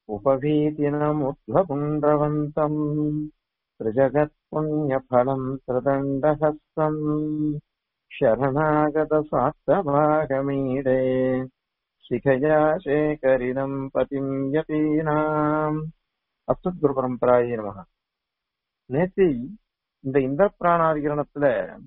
उपवीतिनमुद्ध्वपुण्ड्रवन्तम् त्रिजगत्पुण्यफलम् त्रिदण्डहस्तम् शरणागतसात्तभागमीडे शिखया शेखरिणम् पतिम् यतीनाम् அஸ்துத் பரம்பராய நமக நேத்தி இந்த இந்திர பிராணாதிகரணத்துல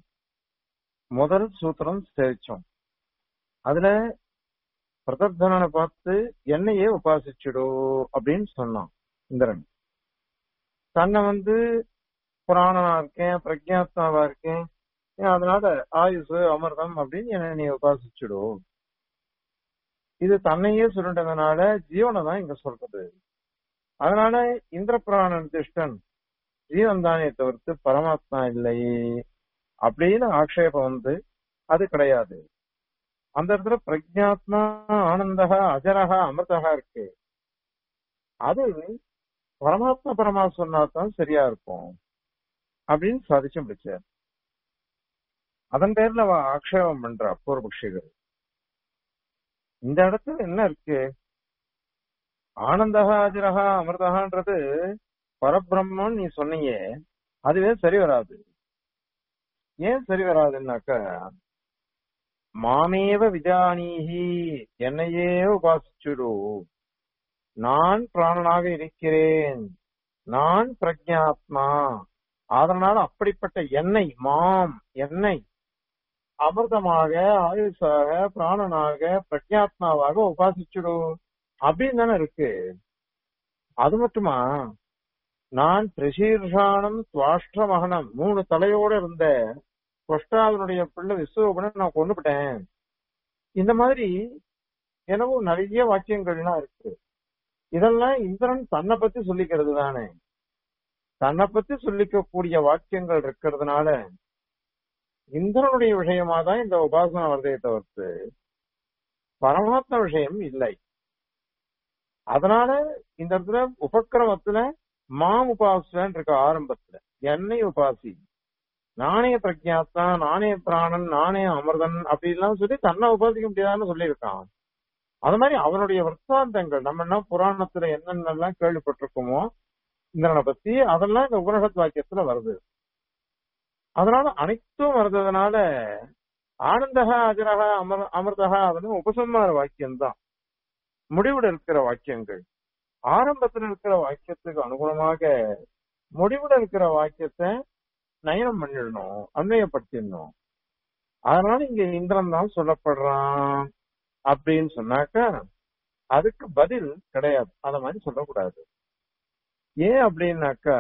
முதல் சூத்திரம் சேவிச்சோம் அதுல பிரதர்தனனை பார்த்து என்னையே உபாசிச்சுடு அப்படின்னு சொன்னான் இந்திரன் தன்னை வந்து புராணனா இருக்கேன் பிரஜாத்மாவா இருக்கேன் அதனால ஆயுசு அமிர்தம் அப்படின்னு என்ன நீ உபாசிச்சுடு இது தன்னையே சுருண்டதுனால ஜீவனை தான் இங்க சொல்றது அதனால இந்திர பிராணன் திஷ்டன் ஜீவன் தானே தவிர்த்து பரமாத்மா இல்லை அப்படின்னு ஆக்ஷேபம் வந்து அது கிடையாது அந்த இடத்துல பிரஜாத்மா ஆனந்தகா அஜரகா அமிர்தகா இருக்கு அது பரமாத்மா பரமா சொன்னாதான் சரியா இருக்கும் அப்படின்னு சாதிச்சு முடிச்சார் அதன் பேர்ல அவ ஆக்ஷேபம் பண்றா பூர்வபக்ஷிகள் இந்த இடத்துல என்ன இருக்கு ஆனந்தகா அஜரகா அமிர்தகான்றது பரபிரம்மன் நீ சொன்னீங்க அதுவே சரி வராது ஏன் சரி வராதுன்னாக்கா மாமேவ விஜானீஹி என்னையே உபாசிச்சுடு நான் பிராணனாக இருக்கிறேன் நான் பிரஜாத்மா அதனால அப்படிப்பட்ட எண்ணெய் மாம் எண்ணெய் அமிர்தமாக ஆயுஷாக பிராணனாக பிரஜாத்மாவாக உபாசிச்சுடு அப்படின்னு தானே இருக்கு அது மட்டுமா நான் பிரசீர்ஷானம் துவாஷ்ட மகனம் மூணு தலையோட இருந்த கொஷ்டாவினுடைய பிள்ளை விஸ்வபனை நான் கொண்டுபிட்டேன் இந்த மாதிரி எனவோ நிறைய வாக்கியங்கள்லாம் இருக்கு இதெல்லாம் இந்திரன் தன்னை பத்தி சொல்லிக்கிறது தானே தன்னை பத்தி சொல்லிக்கக்கூடிய வாக்கியங்கள் இருக்கிறதுனால இந்திரனுடைய விஷயமா தான் இந்த உபாசனா வருதையை தவிர்த்து பரமாத்ம விஷயம் இல்லை அதனால இந்த இடத்துல உபக்கிரமத்துல மாம் உபாசன் இருக்க ஆரம்பத்துல என்னை உபாசி நானே பிரஜாத்தா நானே பிராணன் நானே அமிர்தன் அப்படிலாம் சொல்லி தன்னை உபாசிக்க முடியாதுன்னு சொல்லியிருக்கான் அது மாதிரி அவனுடைய வர்த்தாந்தங்கள் நம்ம என்ன புராணத்துல என்னென்னலாம் கேள்விப்பட்டிருக்கோமோ இந்திரனை பத்தி அதெல்லாம் இந்த உபனிஷத் வாக்கியத்துல வருது அதனால அனைத்தும் வர்றதுனால ஆனந்தகா அஜரகா அமர் அமிர்தகா அதெல்லாம் உபசம்மார வாக்கியம்தான் முடிவுல இருக்கிற வாக்கியங்கள் ஆரம்பத்துல இருக்கிற வாக்கியத்துக்கு அனுகுணமாக முடிவுல இருக்கிற வாக்கியத்தை நயனம் பண்ணிடணும் அன்வயப்படுத்திடணும் அதனால இங்க இந்திரன் தான் சொல்லப்படுறான் அப்படின்னு சொன்னாக்கா அதுக்கு பதில் கிடையாது அத மாதிரி சொல்லக்கூடாது ஏன் அப்படின்னாக்கா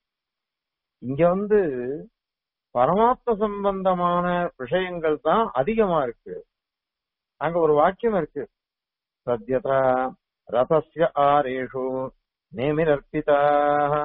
இங்க வந்து பரமாத்ம சம்பந்தமான விஷயங்கள் தான் அதிகமா இருக்கு அங்க ஒரு வாக்கியம் இருக்கு சத்யதா ரதஸ்ய ஆரேஷு நேமிரர்ப்பிதாக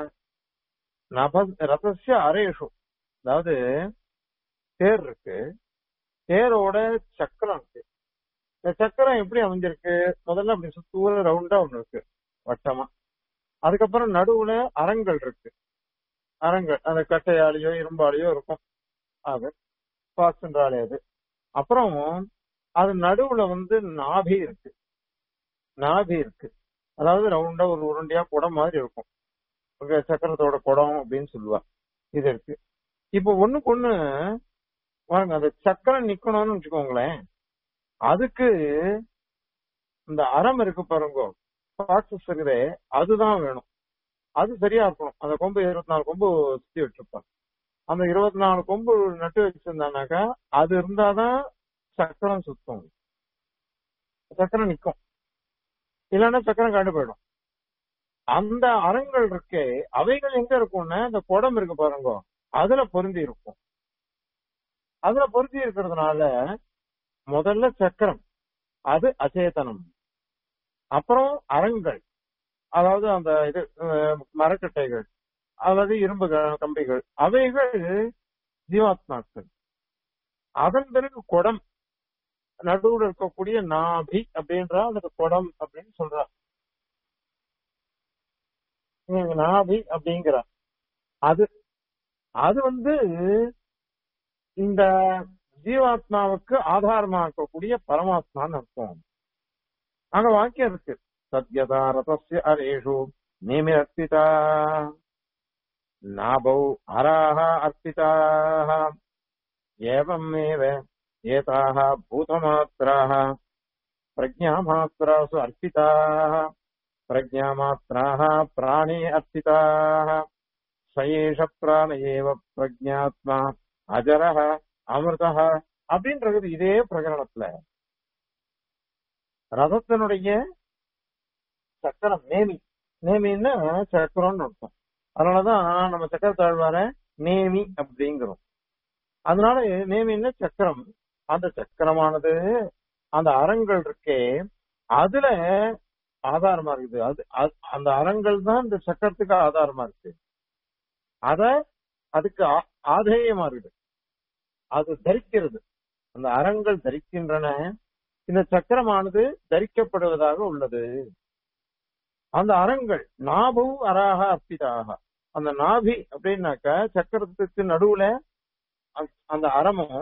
ரதஸ்ய அரேஷு அதாவது தேர் இருக்கு தேரோட சக்கரம் இருக்கு இந்த சக்கரம் எப்படி அமைஞ்சிருக்கு முதல்ல அப்படி சுத்தூர ரவுண்டா ஒண்ணு இருக்கு வட்டமா அதுக்கப்புறம் நடுவுல அரங்கள் இருக்கு அரங்கள் அந்த கட்டையாலேயோ இரும்பாலேயோ இருக்கும் அது பாசன்றாலே அது அப்புறம் அது நடுவுல வந்து நாபி இருக்கு நாபி இருக்கு அதாவது ரவுண்டா ஒரு உருண்டையா குடம் மாதிரி இருக்கும் உங்க சக்கரத்தோட குடம் அப்படின்னு சொல்லுவா இது இருக்கு இப்போ ஒண்ணுக்கு ஒண்ணு வாங்க அந்த சக்கரம் நிக்கணும்னு வச்சுக்கோங்களேன் அதுக்கு இந்த அறம் இருக்கு பாருங்க பாக்ஸஸ் இருக்குதே அதுதான் வேணும் அது சரியா இருக்கணும் அந்த கொம்பு இருபத்தி நாலு கொம்பு சுத்தி வச்சிருப்பாங்க அந்த இருபத்தி நாலு கொம்பு நட்டு வச்சிருந்தானாக்கா அது இருந்தாதான் சக்கரம் சுத்தம் சக்கரம் நிக்கும் இல்லைன்னா சக்கரம் காண்டு போயிடும் அந்த அறங்கள் இருக்கே அவைகள் எங்க இருக்கும்னா இந்த குடம் இருக்கு பாருங்க அதுல பொருந்தி இருக்கும் அதுல பொருந்தி இருக்கிறதுனால முதல்ல சக்கரம் அது அச்சேதனம் அப்புறம் அரங்கள் அதாவது அந்த இது மரக்கட்டைகள் அதாவது இரும்பு கம்பிகள் அவைகள் ஜீவாத்மாக்கள் அதன் பிறகு குடம் நடுவில் இருக்கக்கூடிய நாபி அப்படின்ற அதுக்கு குடம் அப்படின்னு சொல்றா நாபி அப்படிங்கிற அது அது வந்து இந்த ஜீவாத்மாவுக்கு ஆதாரமா இருக்கக்கூடிய பரமாத்மான்னு அர்த்தம் அங்க வாக்கியம் இருக்கு सद्यता रथस्य अरेषु निमिरर्पिता नाभौ हराः अर्पिताः एवमेव एताः भूतमात्राः प्रज्ञामात्रासु अर्पिताः प्रज्ञामात्राः प्राणे अर्पिताः स एष प्राण एव பிரஜாத்மா அஜரஹ அமிர்தஹ அப்படின்றது இதே பிரகரணத்துல ரதத்தினுடைய சக்கரம் நேமி நேமின்னா சக்கரம்னு அர்த்தம் அதனாலதான் நம்ம சக்கர தாழ்வார நேமி அப்படிங்கிறோம் அதனால நேமின்னா சக்கரம் அந்த சக்கரமானது அந்த அறங்கள் இருக்கே அதுல ஆதாரமா இருக்குது அது அது- அந்த அறங்கள் தான் இந்த சக்கரத்துக்கு ஆதாரமா இருக்கு அத அதுக்கு ஆ- ஆதேயமா இருக்குது அது தரிக்கிறது அந்த அறங்கள் தரிக்கின்றன இந்த சக்கரமானது தரிக்கப்படுவதாக உள்ளது அந்த அறங்கள் நாபு அராக அர்ப்பிதாக அந்த நாபி அப்படின்னாக்க சக்கரத்துக்கு நடுவுல அந்த- அந்த அறமும்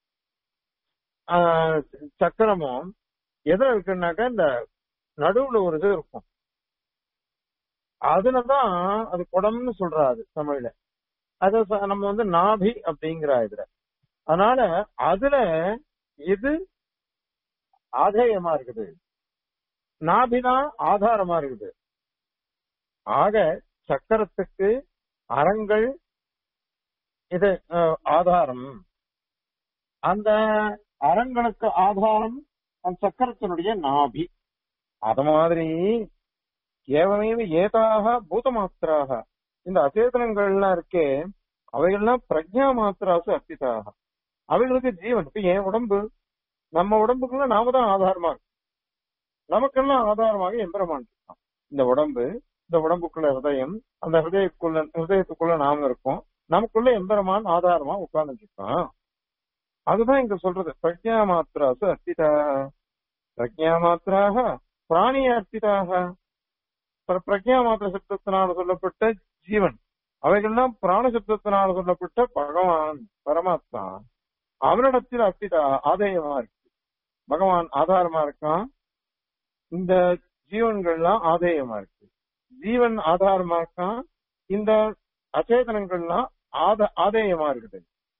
ஆஹ், சக்கரமும் எதுல இருக்குன்னாக்கா இந்த நடுவுல ஒரு இது இருக்கும் அதுலதான் அது குடம்னு சொல்றாரு தமிழ்ல அத ச- நம்ம வந்து நாபி அப்படிங்கிற இதுல அதனால அதுல இது ஆதேயமா இருக்குது நாபிதான் ஆதாரமா இருக்குது ஆக சக்கரத்துக்கு அறங்கள் இது அஹ், ஆதாரம் அந்த அறங்களுக்கு ஆதாரம் அந்த சக்கரத்தினுடைய நாபி அது மாதிரி ஏவமேவ ஏதாக பூதமாத்திராக இந்த அச்சேதனங்கள்லாம் இருக்கே அவைகள்லாம் பிரஜா மாத்திராசு அர்ப்பிதாக அவைகளுக்கு ஜீவன் இப்ப என் உடம்பு நம்ம உடம்புக்குள்ள நாம தான் ஆதாரமா இருக்கு நமக்கெல்லாம் ஆதாரமாக எம்பெருமான் இருக்கான் இந்த உடம்பு இந்த உடம்புக்குள்ள ஹிருதயம் அந்த ஹிருதயத்துக்குள்ள ஹிருதயத்துக்குள்ள நாம இருக்கோம் நமக்குள்ள எம்பெருமான் ஆதாரமா உட்கார்ந்துட்டு இருக்கான் அதுதான் இங்க சொல்றது பிரஜா மாத்திராசு அர்ப்பிதா பிரஜா மாத்திராக பிராணிய அர்ப்பிதாக பிர- பிரஜா மாத்திர சப்தத்தினால் சொல்லப்பட்ட ஜீவன் அவைகள்லாம் பிராண சப்தத்தினால் சொல்லப்பட்ட பகவான் பரமாத்மா அவனிடத்தில் அர்ப்பிதா ஆதேயமா இருக்கு பகவான் ஆதாரமா இருக்கான் இந்த ஜீவன்கள்லாம் ஆதேயமா இருக்கு ஜீவன் ஆதாரமா இருக்கான் இந்த அச்சேதனங்கள்லாம் ஆத ஆதேயமா இருக்குது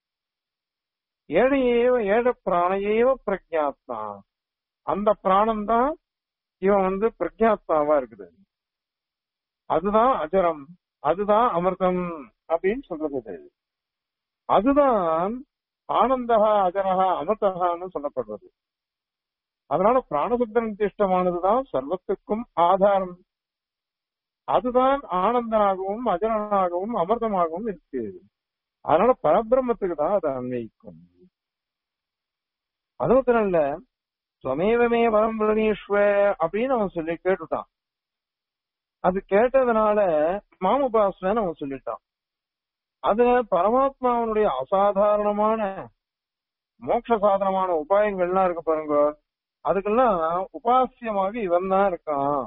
ஏழையேவ ஏழ பிராணையேவ பிரஜாத்மா அந்த பிராணம் தான் இவன் வந்து பிரஜாத்மாவா இருக்குது அதுதான் அஜரம் அதுதான் அமிர்தம் அப்படின்னு சொல்றது இது. அதுதான் ஆனந்தகா அஜரகா அமிர்தகான்னு சொல்லப்படுறது அதனால பிராணசுத்தன் திஷ்டமானதுதான் சர்வத்துக்கும் ஆதாரம் அதுதான் ஆனந்தனாகவும் அஜரனாகவும் அமிர்தமாகவும் இருக்கு அதனால பரபிரம்மத்துக்கு தான் அதை அன்வயிக்கும் அது மாத்திரம் இல்ல சுவமேவமே வரம் விரணீஸ்வ அப்படின்னு அவன் சொல்லி கேட்டுட்டான் அது கேட்டதுனால மாமுபாசன அவன் சொல்லிட்டான் அதுல பரமாத்மாவனுடைய அசாதாரணமான மோட்ச சாதனமான உபாயங்கள்லாம் இருக்கு பாருங்க அதுக்கெல்லாம் உபாசியமாக இவன் தான் இருக்கான்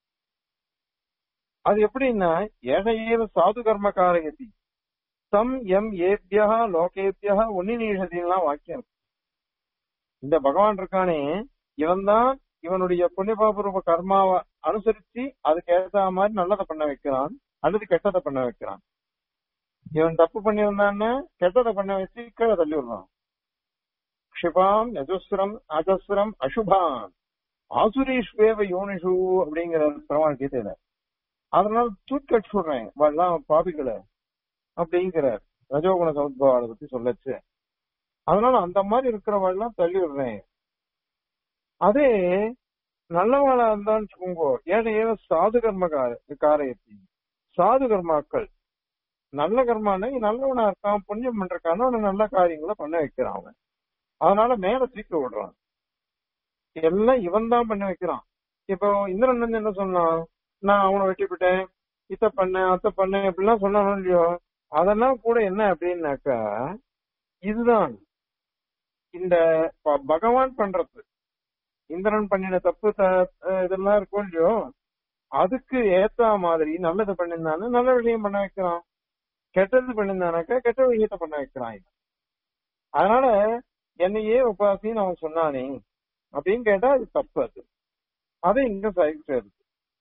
அது எப்படின்னா ஏழையேவ சாது கர்ம காரயதி தம் எம் ஏபியா லோகேபியா உன்னிநீஷதின்லாம் வாக்கியம் இருக்கு. இந்த பகவான் இருக்கானே இவன் தான் இவனுடைய புண்ணியபாபூர்வ கர்மாவை அனுசரிச்சு அதுக்கு ஏத்த மாதிரி நல்லதை பண்ண வைக்கிறான் அல்லது கெட்டதை பண்ண வைக்கிறான் இவன் தப்பு பண்ணியிருந்தான்னு கெட்டதை பண்ண வச்சு கீழே தள்ளி விடுறான் க்ஷிபாம் யஜஸ்வரம் அஜஸ்வரம் அசுபான் ஆசுரீஸ்வேவ யோனிஷு அப்படிங்கிற பிரமாண கீதையில அதனால தூக்கி அடிச்சு விடுறேன் வரலாம் பாபிகளை அப்படிங்கிற ரஜோகுண சமுத்பாவால பத்தி சொல்லச்சு அதனால அந்த மாதிரி இருக்கிறவெல்லாம் தள்ளி விடுறேன் அதே நல்லவாளா இருந்தான்னு வச்சுக்கோங்க ஏழை ஏழ சாது கர்ம கார- காரியத்தி சாது கர்மாக்கள் நல்ல கர்மானா நீ நல்லவனா இருக்கான் புண்ணியம் பண்றான் அவன நல்ல காரியங்களை பண்ண வைக்கிறான் அவன் அதனால மேல தூக்கி விடுறான் எல்லாம் இவன் தான் பண்ண வைக்கிறான் இப்போ இந்திரன் வந்து என்ன சொன்னான் நான் அவனை வெட்டி விட்டேன் இத்த பண்ணேன் அத்த பண்ணேன் இப்படிலாம் சொன்னானோ இல்லையோ அதெல்லாம் கூட என்ன அப்படின்னாக்கா இதுதான் இந்த ப- பகவான் பண்றது இந்திரன் பண்ணின தப்பு த- அஹ் இதெல்லாம் இருக்கும் இல்லையோ அதுக்கு ஏத்த மாதிரி நல்லது பண்ணிருந்தானு நல்ல விஷயம் பண்ண வைக்கிறான் கெட்டது பண்ணிருந்தானாக்கா கெட்ட விஷயத்த பண்ண வைக்கிறான் இவன். அதனால என்னையே உபாசின்னு அவன் சொன்னானே அப்படின்னு கேட்டா அது தப்பு அது அதை இங்க சைக்கு சேருது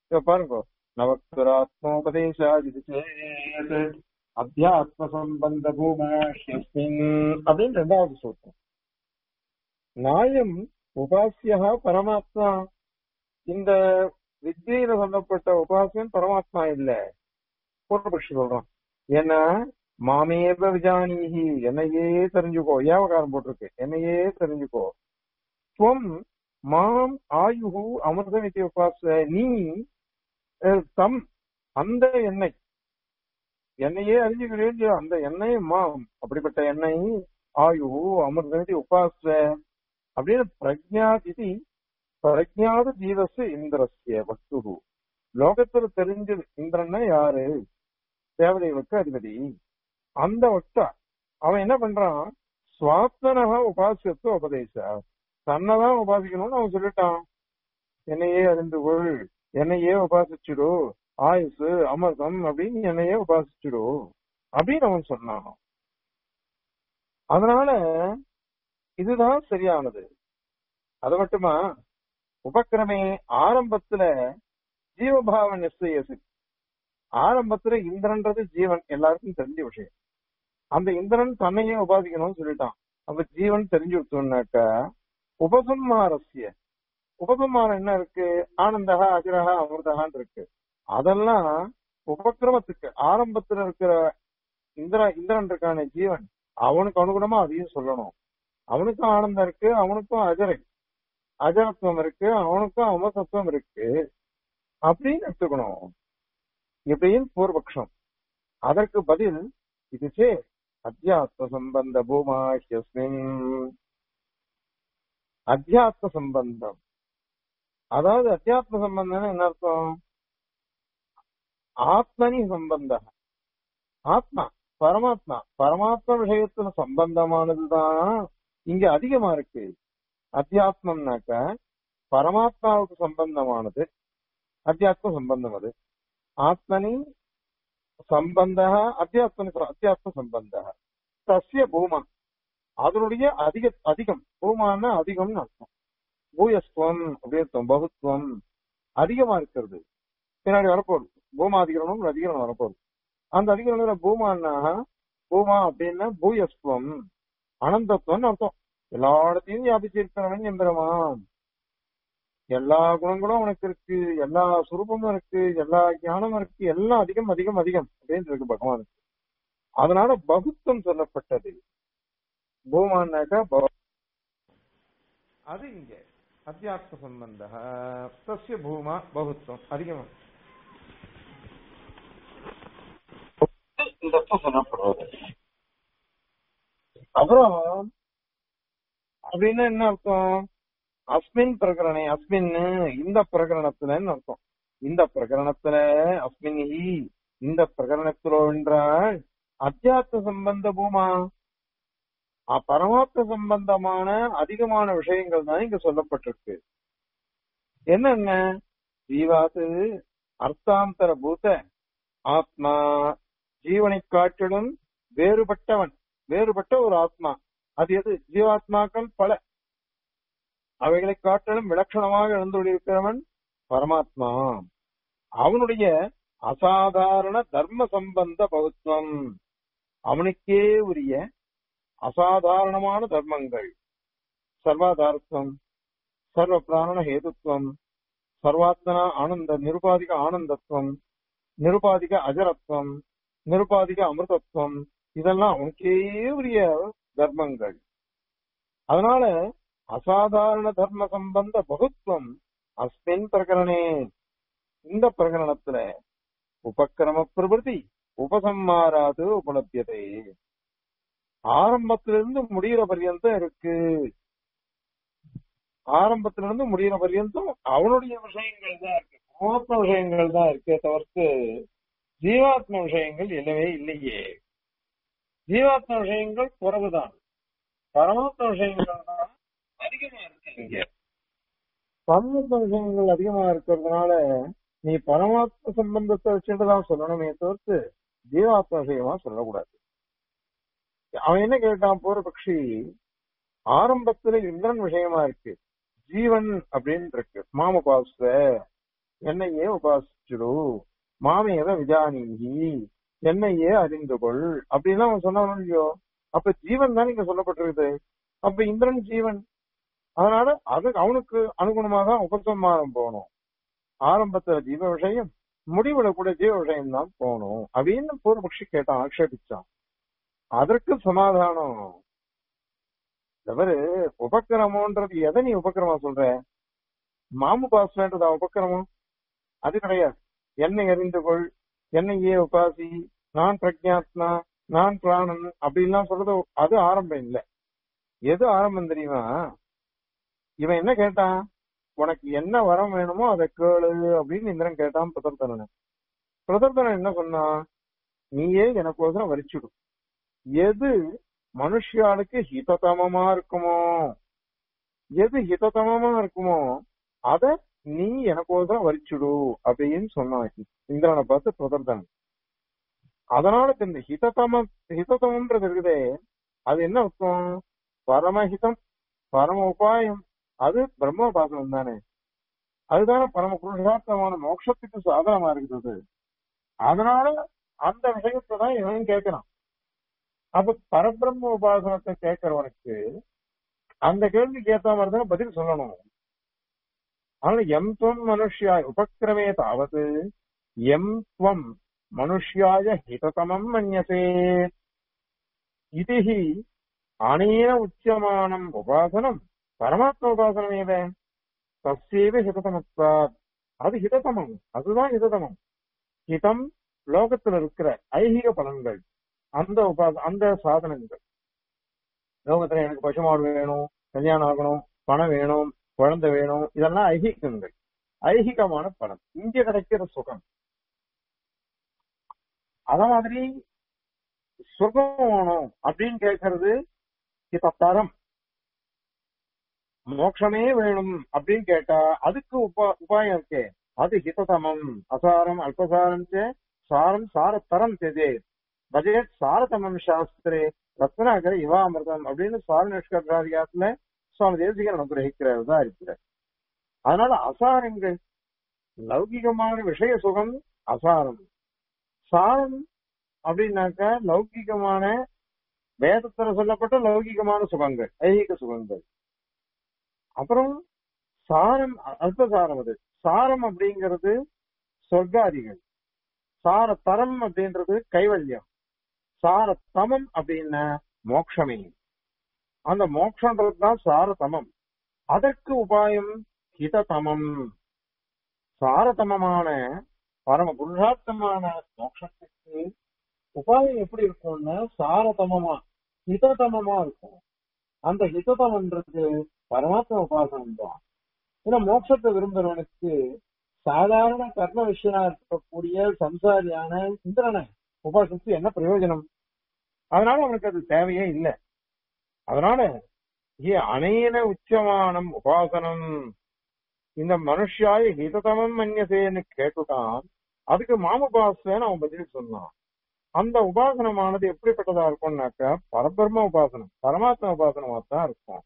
இப்ப பாருங்க நவக்துராத்மோபதேசாதி சேத் அத்தியாத்ம சம்பந்த பூமாஷ்யஸ்மின் அப்படின்னு ரெண்டாவது சூத்திரம் நாயம் உபாசியா பரமாத்மா இந்த வித்தியில சொல்லப்பட்ட உபாசியன் பரமாத்மா இல்ல பூர்வபக்ஷி சொல்றான் ஏன்னா மாமேவ விஜானீஹி என்னையே தெரிஞ்சுக்கோ ஏவகாரம் போட்டிருக்கு என்னையே தெரிஞ்சுக்கோ துவம் மாம் ஆயுகு அமிர்தம் இது உபாச நீ அஹ், தம் அந்த எண்ணெய் என்னையே அறிஞ்சுக்க வேண்டிய அந்த எண்ணெய் மாம் அப்படிப்பட்ட எண்ணெய் ஆயு அமிர்தம் இது உபாச அப்படின்னு பிரஜாதிதி பிரஜாத ஜீவசு இந்திரஸ்ய வஸ்து லோகத்துல தெரிஞ்சது இந்திரன்னா யாரு தேவதைகளுக்கு அதிபதி அந்த வக்தா அவன் என்ன பண்றான் சுவாத்மனக உபாசியத்துவ உபதேச தன்னைதான் உபாசிக்கணும்னு அவன் சொல்லிட்டான் என்னையே அறிந்து கொள் என்னையே உபாசிச்சுடு ஆயுசு அமிர்தம் அப்படின்னு என்னையே உபாசிச்சுடு அப்படின்னு அவன் சொன்னான் அதனால இதுதான் சரியானது அது மட்டுமா உபக்கிரமே ஆரம்பத்துல ஜீவபாவ நிச்சயசு ஆரம்பத்துல இந்திரன்றது ஜீவன் எல்லாருக்கும் தெரிஞ்ச விஷயம் அந்த இந்திரன் தன்னையே உபாதிக்கணும்னு சொல்லிட்டான் அப்ப ஜீவன் தெரிஞ்சு விட்டோம்னாக்க உபசம்மாரஸ்ய உபசம்மாரம் என்ன இருக்கு ஆனந்தகா அகிரகா அமிர்தகான்னு இருக்கு அதெல்லாம் உபக்கிரமத்துக்கு ஆரம்பத்துல இருக்கிற இந்திர இந்திரன் இருக்கான ஜீவன் அவனுக்கு அனுகுணமா அதையும் சொல்லணும் அவனுக்கும் ஆனந்தம் இருக்கு அவனுக்கும் அஜரை அஜரத்துவம் இருக்கு அவனுக்கும் அமசத்துவம் இருக்கு அப்படின்னு எடுத்துக்கணும் இப்படின்னு பூர்வபக்ஷம் அதற்கு பதில் இது சே அத்தியாத்ம சம்பந்த பூமாஹ்யஸ்மின் அத்தியாத்ம சம்பந்தம் அதாவது அத்தியாத்ம சம்பந்தம் என்ன அர்த்தம் ஆத்மனி சம்பந்த ஆத்மா பரமாத்மா பரமாத்மா விஷயத்துல சம்பந்தமானதுதான் இங்க அதிகமா இருக்கு அத்தியாத்மம்னாக்க பரமாத்மாவுக்கு சம்பந்தமானது அத்தியாத்ம சம்பந்தம் அது ஆத்மனி சம்பந்த அத்தியாத்மனி அத்தியாத்ம சம்பந்த தஸ்ய பூமா அதனுடைய அதிக அதிகம் பூமான அதிகம்னு அர்த்தம் பூயஸ்துவம் அப்படி அர்த்தம் பகுத்துவம் அதிகமா இருக்கிறது பின்னாடி வரப்போகுது பூமாதிகரணம் ஒரு அதிகரணம் வரப்போகுது அந்த அதிகரணத்துல பூமான்னா பூமா அப்படின்னா பூயஸ்துவம் அனந்தத்துவம்னு அர்த்தம் எல்லா இடத்தையும் வியாபிச்சிருக்கிறவன் எம்பெருமான் எல்லா குணங்களும் அவனுக்கு இருக்கு எல்லா சுரூபமும் இருக்கு எல்லா ஞானமும் இருக்கு எல்லாம் அதிகம் அதிகம் அதிகம் அப்படின்னு இருக்கு பகவானுக்கு அதனால பகுத்துவம் சொல்லப்பட்டது பூமான்னாக்கா பவ- அது இங்க அத்தியாத்ம சம்பந்த தஸ்ய பூமா பகுத்துவம் அதிகமா இந்த அர்த்தம் சொல்லப்படுறது அப்புறம் அப்படின்னா என்ன அர்த்தம் அஸ்மின் பிரகரணே அஸ்மின் இந்த பிரகரணத்துலன்னு அர்த்தம் இந்த பிரகரணத்துல அஸ்மின் ஹி இந்த பிரகரணத்திலோ என்றால் அத்தியாத்ம சம்பந்த பூமா அ- பரமாத்ம சம்பந்தமான அதிகமான விஷயங்கள் தான் இங்க சொல்லப்பட்டிருக்கு என்னென்ன ஜீவாத்து அர்த்தாந்தர பூத ஆத்மா ஜீவனை காட்டிலும் வேறுபட்டவன் வேறுபட்ட ஒரு ஆத்மா அது எது ஜீவாத்மாக்கள் பல அவைகளை காட்டிலும் விலட்சணமாக எழுந்துள்ளிருக்கிறவன் பரமாத்மா அவனுடைய அசாதாரண தர்ம சம்பந்த பகுத்துவம் அவனுக்கே உரிய அசாதாரணமான தர்மங்கள் சர்வாதாரத்துவம் சர்வ பிராண ஹேதுத்துவம் சர்வாத்மனா ஆனந்த நிருபாதிக ஆனந்தத்துவம் நிருபாதிக அஜரத்துவம் நிருபாதிக அமிர்தத்துவம் இதெல்லாம் அவனுக்கே உரிய தர்மங்கள் அதனால அசாதாரண தர்ம சம்பந்த பகுத்துவம் அஸ்மின் பிரகரணே இந்த பிரகரணத்துல உபக்கிரம பிரபுதி உபசம்மாராது உபலபியதை ஆரம்பத்திலிருந்து முடிகிற பர்யந்தம் இருக்கு ஆரம்பத்திலிருந்து முடிகிற பர்யந்தம் அவனுடைய விஷயங்கள் தான் இருக்கு பரமாத்ம விஷயங்கள் தான் இருக்கே தவிர்த்து ஜீவாத்ம விஷயங்கள் இல்லவே இல்லையே ஜீவாத்ம விஷயங்கள் குறைவுதான் பரமாத்ம விஷயங்கள் தான் அதிகமா இருக்கு இங்க பரமாத்ம விஷயங்கள் அதிகமா இருக்கிறதுனால நீ பரமாத்ம சம்பந்தத்தை வச்சுட்டு தான் சொல்லணுமே தவிர்த்து ஜீவாத்ம விஷயமா சொல்லக்கூடாது அவன் என்ன கேட்டான் போற பட்சி ஆரம்பத்துல இந்திரன் விஷயமா இருக்கு ஜீவன் அப்படின்னு இருக்கு மாமபாச என்னையே உபாசிச்சுடு மாமேவ விஜானீகி என்னையே அறிந்து கொள் அப்படின்லாம் அவன் சொன்னான் இல்லையோ அப்ப ஜீவன் தான் இங்க சொல்லப்பட்டிருக்குது அப்ப இந்திரன் ஜீவன் அதனால அது அவனுக்கு அனுகுணமாக தான் உபசம்மாரம் போகணும் ஆரம்பத்துல ஜீவ விஷயம் முடிவுல கூட ஜீவ விஷயம் தான் போகணும் அப்படின்னு பூர்வபக்ஷி கேட்டான் ஆக்ஷேபிச்சான் அதற்கு சமாதானம் தவறு உபக்கிரமம்ன்றது எதை நீ உபக்கிரமம் சொல்ற மாமு பாஸ்வேன்றதா உபக்கிரமம் அது கிடையாது என்னை அறிந்து கொள் என்னையே உபாசி நான் பிரக்ஞாத்மா நான் பிராணன் அப்படின்லாம் சொல்றது அது ஆரம்பம் இல்லை எது ஆரம்பம் தெரியுமா இவன் என்ன கேட்டான் உனக்கு என்ன வரம் வேணுமோ அதை கேளு அப்படின்னு இந்திரன் கேட்டான் பிரதர்தனன் பிரதர்தனன் என்ன சொன்னான் நீயே எனக்கோசரம் வரிச்சுடு எது மனுஷியாளுக்கு ஹிததமமா இருக்குமோ எது ஹிததமமா இருக்குமோ அத நீ எனக்கோசரம் வரிச்சுடு அப்படின்னு சொன்னான் இந்திரனை பார்த்து பிரதர்தனன் அதனால இந்த ஹிததம ஹிததமன்றது இருக்குதே அது என்ன அர்த்தம் பரமஹிதம் பரம உபாயம் அது பிரம்மோபாசனம் தானே அதுதானே பரம புருஷார்த்தமான மோட்சத்துக்கு சாதனமா இருக்குது அதனால அந்த விஷயத்தை தான் இவன் கேட்கிறான் அப்ப பரபிரம்ம உபாசனத்தை கேட்கிறவனுக்கு அந்த கேள்விக்கு ஏத்த மாதிரி தான் பதில் சொல்லணும் அதனால எம் துவம் மனுஷ்யாய் உபக்கிரமே தாவது எம் துவம் மனுஷ்யாய ஹிததமம் மன்யசே இது அனேன உச்சியமானம் உபாசனம் பரமாத்ம உபாசனமேவ தஸ்யேவ ஹிததமத்வாத் அது ஹிததமம் அதுதான் ஹிததமம் ஹிதம் லோகத்துல இருக்கிற ஐகிக பலன்கள் அந்த உபா அந்த சாதனங்கள் லோகத்துல எனக்கு பசுமாடு வேணும் கல்யாணம் ஆகணும் பணம் வேணும் குழந்தை வேணும் இதெல்லாம் ஐகிகங்கள் ஐகிகமான பலன் இங்க கிடைக்கிற சுகம் அத மாதிரி சுகம் வேணும் அப்படின்னு கேட்கறது ஹிதத்தரம் மோட்சமே வேணும் அப்படின்னு கேட்டா அதுக்கு உபா உபாயம் இருக்கே அது ஹிததமம் அசாரம் அல்பசாரம் சே சாரம் சாரத்தரம் தெதே பஜேட் சாரதமம் சாஸ்திரே ரத்னாகர இவாமிர்தம் அப்படின்னு சுவாமி நிஷ்கர்காரியாத்துல சுவாமி தேசிகன் அனுகிரகிக்கிறார் தான் இருக்கிறார் அதனால அசாரங்கள் லௌகிகமான விஷய சுகம் அசாரம் சாரம் அப்படின்னாக்கா லௌகிகமான வேதத்துல சொல்லப்பட்ட லௌகிகமான சுகங்கள் ஐகிக சுகங்கள் அப்புறம் சாரம் அல்பசாரம் அது சாரம் அப்படிங்கிறது சொர்க்காதிகள் சார தரம் அப்படின்றது கைவல்யம் சார தமம் அப்படின்னா மோட்சமே அந்த மோட்சன்றது தான் சாரதமம் அதற்கு உபாயம் ஹிததமம் சாரதமமான பரம புருஷார்த்தமான மோட்சத்துக்கு உபாயம் எப்படி இருக்கும்னா சாரதமமா ஹிததமமா இருக்கும் அந்த ஹிததமன்றது பரமாத்ம உபாசனம் தான் ஏன்னா மோட்சத்தை விரும்புறவனுக்கு சாதாரண கர்ம விஷயா இருக்கக்கூடிய சம்சாரியான இந்திரனை உபாசித்து என்ன பிரயோஜனம் அதனால அவனுக்கு அது தேவையே இல்லை அதனால ஏ அனைன உச்சமானம் உபாசனம் இந்த மனுஷாய ஹிததமம் மன்யசேன்னு கேட்டுட்டான் அதுக்கு மாமுபாசன்னு அவன் பதில் சொன்னான் அந்த உபாசனமானது எப்படிப்பட்டதா இருக்கும்னாக்கா பரபிரம்ம உபாசனம் பரமாத்ம உபாசனமா தான் இருக்கும்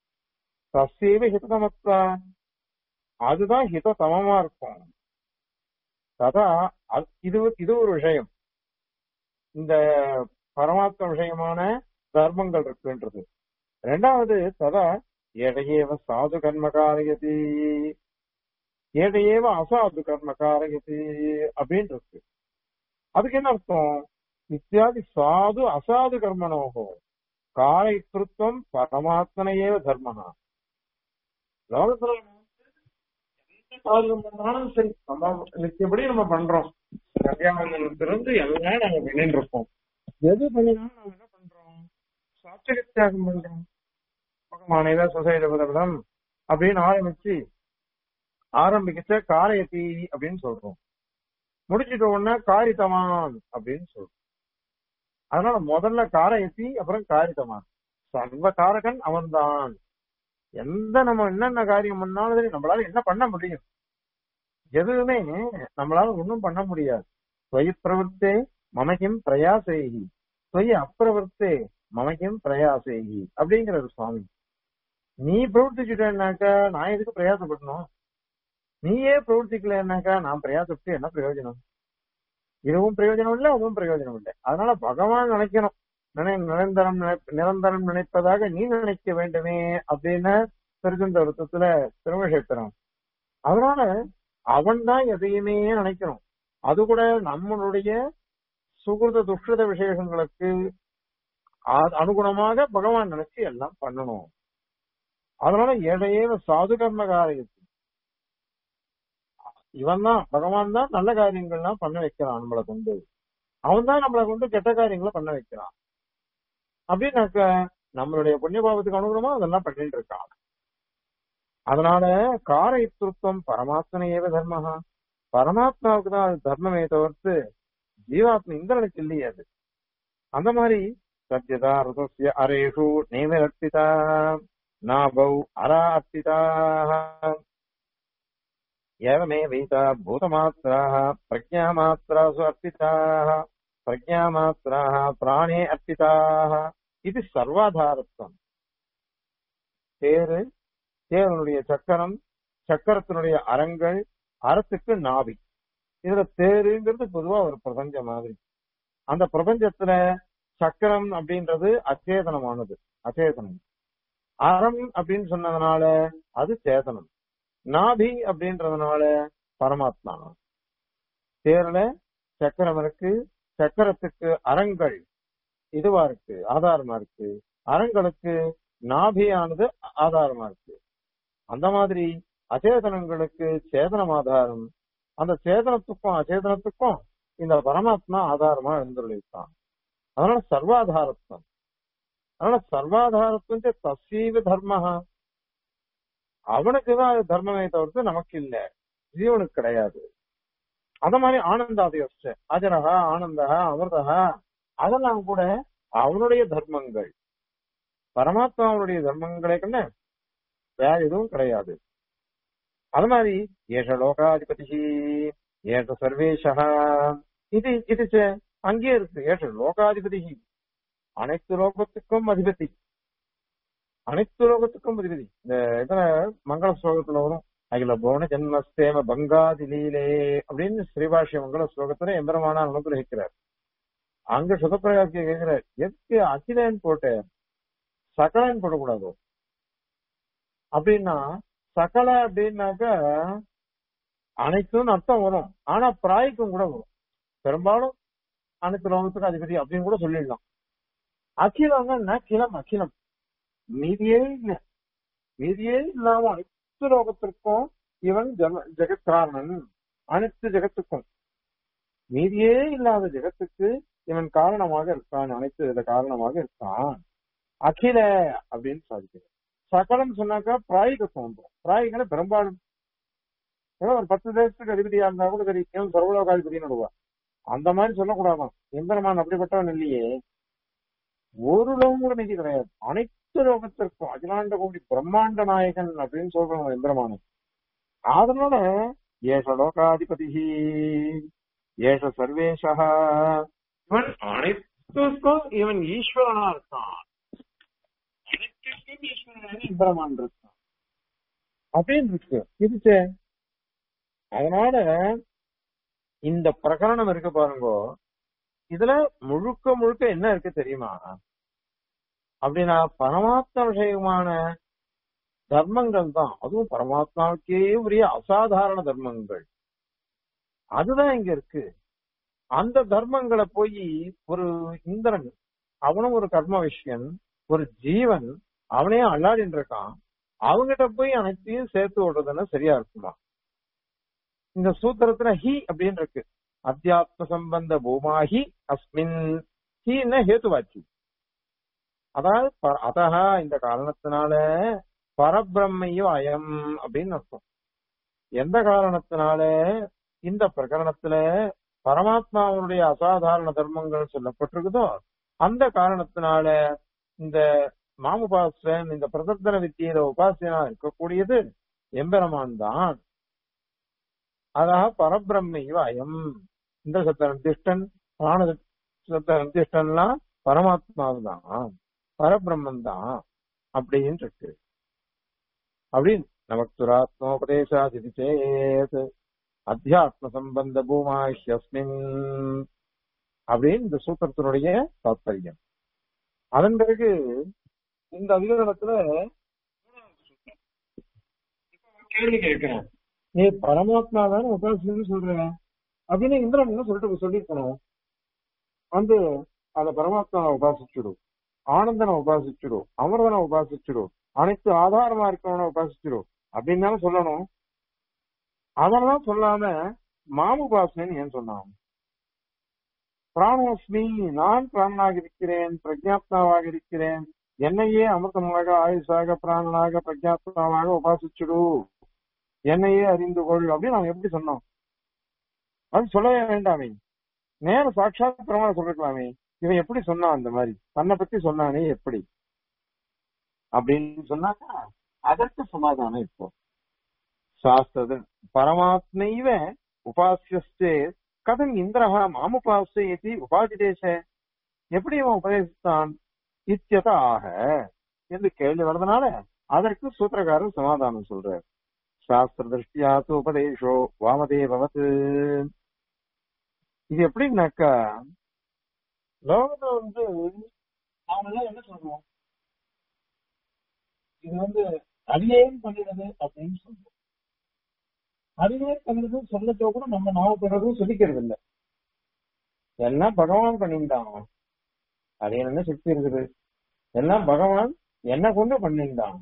தசேவ ஹிததமத்தா அதுதான் ஹிததமமா இருக்கும் ததா இது இது ஒரு விஷயம் இந்த பரமாத்ம விஷயமான தர்மங்கள் இருக்குன்றது ரெண்டாவது ததா எடையேவ சாது கர்ம காரயதி ஏடையேவ அசாது கர்ம காரயதி அப்படின்னு இருக்கு அதுக்கு என்ன அர்த்தம் இத்தியாதி சாது அசாது கர்மனோகோ காரயித்ருத்வம் பரமாத்மனையேவ தர்மனா லோகத்துல காரியம் பண்ணாலும் சரி நம்ம நிச்சயப்படி நம்ம பண்றோம் கல்யாணத்திலிருந்து எல்லாம் நாங்க பண்ணிட்டு இருக்கோம் எது பண்ணினாலும் நம்ம என்ன பண்றோம் சாட்சிக தியாகம் பண்றோம் பகவானேதா சொசைட்டி பதவிடம் அப்படின்னு ஆரம்பிச்சு ஆரம்பிக்கிச்ச காரியத்தி அப்படின்னு சொல்றோம் முடிச்சிட்ட உடனே காரித்தமான் அப்படின்னு சொல்றோம் அதனால முதல்ல காரயத்தி அப்புறம் காரித்தமான் சர்வ காரகன் அவன்தான் எந்த நம்ம என்னென்ன காரியம் பண்ணாலும் சரி நம்மளால என்ன பண்ண முடியும் எதுவுமே நம்மளால ஒண்ணும் பண்ண முடியாது ஸ்வய பிரவர்த்தே மமகிம் பிரயாசேகி ஸ்வய அப்பிரவர்த்தே மமகிம் பிரயாசேகி அப்படிங்கிறது சுவாமி நீ பிரவர்த்திச்சுட்டேன்னாக்கா நான் எதுக்கு பிரயாசப்படணும் நீயே பிரவர்த்திக்கலன்னாக்கா நான் பிரயாசப்பட்டு என்ன பிரயோஜனம் இதுவும் பிரயோஜனம் இல்லை அதுவும் பிரயோஜனம் இல்லை அதனால பகவான் நினைக்கணும் நினை நிரந்தரம் நினை- நிரந்தரம் நினைப்பதாக நீ நினைக்க வேண்டுமே அப்படின்னு திருச்சந்த வருத்தத்துல திருமஷேத்திரம் அதனால அவன் தான் எதையுமே நினைக்கணும் அது கூட நம்மளுடைய சுகிருத துஷ்கிருத விசேஷங்களுக்கு அ- அனுகுணமாக பகவான் நினைச்சு எல்லாம் பண்ணணும் அதனால ஏழையேவ சாது கர்ம காரியத்து இவன் தான் பகவான் தான் நல்ல காரியங்கள்லாம் பண்ண வைக்கிறான் நம்மளை கொண்டு அவன் தான் நம்மளை கொண்டு கெட்ட காரியங்களை பண்ண வைக்கிறான் அப்படின்னாக்க நம்மளுடைய புண்ணிய பாவத்துக்கு அனுகுணமா அதெல்லாம் பண்ணிட்டு இருக்கான் அதனால காரயித்ருத்வம் பரமாத்மன ஏவ தர்மஹா பரமாத்மாவுக்கு தான் அது தர்மமே தவிர்த்து ஜீவாத்மா இந்திரனுக்கு இல்லையே அது அந்த மாதிரி சத்யதா ருதஸ்ய அரேஷு நேமிரர்ப்பிதா நாபௌ அரா அர்ப்பிதாக एवमेवैता भूतमात्राः प्रज्ञामात्रासु अर्पिताः प्रज्ञामात्राः प्राणे अर्पिताः இது சர்வாதாரத்துவம் தேரு தேவனுடைய சக்கரம் சக்கரத்தினுடைய அரங்கள் அரத்துக்கு நாவி இதுல தேருங்கிறது பொதுவா ஒரு பிரபஞ்சம் மாதிரி அந்த பிரபஞ்சத்துல சக்கரம் அப்படின்றது அச்சேதனமானது அச்சேதனம் அறம் அப்படின்னு சொன்னதுனால அது சேதனம் நாபி அப்படின்றதுனால பரமாத்மா தேர்ல சக்கரம் இருக்கு சக்கரத்துக்கு அரங்கள் இதுவா இருக்கு ஆதாரமா இருக்கு அரங்களுக்கு நாபியானது ஆதாரமா இருக்கு அந்த மாதிரி அச்சேதனங்களுக்கு சேதனம் ஆதாரம் அந்த சேதனத்துக்கும் அச்சேதனத்துக்கும் இந்த பரமாத்மா ஆதாரமா இருந்துள்ளான் அதனால சர்வாதாரத்துவம் அதனால சர்வாதாரத்துவம் தசீவ தர்மஹா அவனுக்கு தான் அது தர்மமே தவிர்த்து நமக்கு இல்ல ஜீவனுக்கு கிடையாது அத மாதிரி ஆனந்தாதியோச்ச அஜரகா ஆனந்தகா அமிர்தகா அதெல்லாம் கூட அவனுடைய தர்மங்கள் பரமாத்மாவுடைய தர்மங்களே கண்ண வேற எதுவும் கிடையாது அது மாதிரி ஏஷ லோகாதிபதி ஏஷ சர்வேஷா இது இது ச- அங்கே இருக்கு ஏஷ லோகாதிபதி அனைத்து லோகத்துக்கும் அதிபதி அனைத்து லோகத்துக்கும் அதிபதி இந்த இதுல மங்கள ஸ்லோகத்துல வரும் அகில புவன ஜென்மஸ்தேம பங்காதி லீலே அப்படின்னு ஸ்ரீபாஷ்ய மங்கள ஸ்லோகத்துல எம்பெருமானா அனுகிரகிக்கிறார் அங்க சுதப்பிரகாசிய கேட்கிறார் எதுக்கு அகிலன் போட்டு சகலன் போடக்கூடாதோ அப்படின்னா சகல அப்படின்னாக்க அனைத்தும் அர்த்தம் வரும் ஆனா பிராய்க்கும் கூட வரும் பெரும்பாலும் அனைத்து லோகத்துக்கும் அதிபதி அப்படின்னு கூட சொல்லிடலாம் அகிலங்கன்னா கிளம் அகிலம் மீதியே இல்ல மீதியே இல்லாம அனைத்து லோகத்திற்கும் இவன் ஜன ஜெகத்காரணன் அனைத்து ஜெகத்துக்கும் மீதியே இல்லாத ஜெகத்துக்கு இவன் காரணமாக இருக்கான் அனைத்து இதுல காரணமாக இருக்கான் அகில அப்படின்னு சாதிக்கிறது சகலம் சொன்னாக்கா பிராயிக தோன்றும் பிராயிகளை பெரும்பாலும் ஏதோ ஒரு பத்து தேசத்துக்கு அதிபதியா இருந்தா கூட சரி இவன் சர்வலோகாதிபதினு விடுவா அந்த மாதிரி சொல்லக்கூடாதான் எம்பெருமான் அப்படிப்பட்டவன் இல்லையே ஒரு லோகம் கூட மீதி கிடையாது அனைத்து லோகத்திற்கும் அகிலாண்ட கோடி பிரம்மாண்ட நாயகன் அப்படின்னு சொல்றோம் எந்திரமான அதனால ஏஷ லோகாதிபதி ஏஷ சர்வேஷா இவன் அனைத்துக்கும் இவன் ஈஸ்வரனா இருக்கான் அனைத்துக்கும் ஈஸ்வரனாக இந்திரமான் இருக்கான் அப்படின்னு இருக்கு இதுச்சே அதனால இந்த பிரகரணம் இருக்கு பாருங்கோ இதுல முழுக்க முழுக்க என்ன இருக்கு தெரியுமா அப்படின்னா பரமாத்ம விஷயமான தர்மங்கள் தான் அதுவும் பரமாத்மாவுக்கே உரிய அசாதாரண தர்மங்கள் அதுதான் இங்க இருக்கு அந்த தர்மங்களை போய் ஒரு இந்திரன் அவனும் ஒரு கர்ம விஷயன் ஒரு ஜீவன் அவனே அல்லாடின்னு இருக்கான் அவங்கிட்ட போய் அனைத்தையும் சேர்த்து விடுறதுன்னா சரியா இருக்குமா இந்த சூத்திரத்துல ஹி அப்படின்னு இருக்கு அத்தியாத்ம சம்பந்த பூமாஹி அஸ்மின் ஹீன ஹேத்துவாச்சி அதாவது ப- அதஹா இந்த காரணத்தினால பரபிரம்மையோ அயம் அப்படின்னு அர்த்தம் எந்த காரணத்தினால இந்த பிரகரணத்துல பரமாத்மாவுடைய அசாதாரண தர்மங்கள் சொல்லப்பட்டிருக்குதோ அந்த காரணத்தினால இந்த மாமுபாசன் இந்த பிரதர்த்தன வித்தியில உபாசியனா இருக்கக்கூடியது எம்பெருமான் தான் அதாக பரபிரம்மையோ அயம் இந்த சத்த நிர்திஷ்டன் பிராண சத்த நிர்திஷ்டன்லாம் பரமாத்மாவு தான் பரபிரம்மன் தான் அப்படின்னு இருக்கு அப்படின்னு நமக்துராத்மோபதேசாதிதி சேத் அத்தியாத்ம சம்பந்த பூமாஹ்யஸ்மின் அப்படின்னு இந்த சூத்திரத்தினுடைய தாத்பரியம் அதன் பிறகு இந்த அதிகாரத்துல கேள்வி கேட்கிறேன் நீ பரமாத்மா தானே உபாசின்னு சொல்ற அப்படின்னு இந்திரன் என்ன சொல்லிட்டு சொல்லிருக்கணும் வந்து அந்த பரமாத்மாவை உபாசிச்சுடும் ஆனந்தனை உபாசிச்சுடும் அமிர்தனை உபாசிச்சுடும் அனைத்து ஆதாரமா இருக்கவனை உபாசிச்சிரும் அப்படின்னு தானே சொல்லணும் அதெல்லாம் சொல்லாம மாமுபாசனைன்னு ஏன் சொன்னான் பிராணோஸ்மி நான் பிராணனாக இருக்கிறேன் பிரஜாத்மாவாக இருக்கிறேன் என்னையே அமிர்தமாக ஆயுஷாக பிராணனாக பிரஜாத்மாவாக உபாசிச்சுடு என்னையே அறிந்து கொள் அப்படின்னு அவன் எப்படி சொன்னான் அது சொல்லவே வேண்டாமே நேர சாட்சாத் பிரமாணம் சொல்லிருக்கலாமே இவன் எப்படி சொன்னான் அந்த மாதிரி தன்னை பத்தி சொன்னானே எப்படி அப்படின்னு சொன்னாக்கா அதற்கு சமாதானம் இப்போ சாஸ்திர பரமாத்மைவ உபாசியஸ்தே கதம் இந்திரஹா மாமுபாசியதி உபாதிதேச எப்படி இவன் உபதேசித்தான் இத்தியத ஆக என்று கேள்வி வர்றதுனால அதற்கு சூத்திரக்காரர் சமாதானம் சொல்றார் சாஸ்திர திருஷ்டியா உபதேசோ வாமதேபவத் இது எப்படின்னாக்கா லோகத்துல வந்து நாமெல்லாம் என்ன சொல்றோம் இது வந்து அடியேன் பண்ணிடுது அப்படின்னு சொல்றோம் அடியேன் பண்ணிடுது சொல்லச்சோ கூட நம்ம நாம பிறகு சொல்லிக்கிறது இல்ல எல்லாம் பகவான் பண்ணிட்டான் அது என்ன சக்தி இருக்குது எல்லாம் பகவான் என்ன கொண்டு பண்ணிட்டான்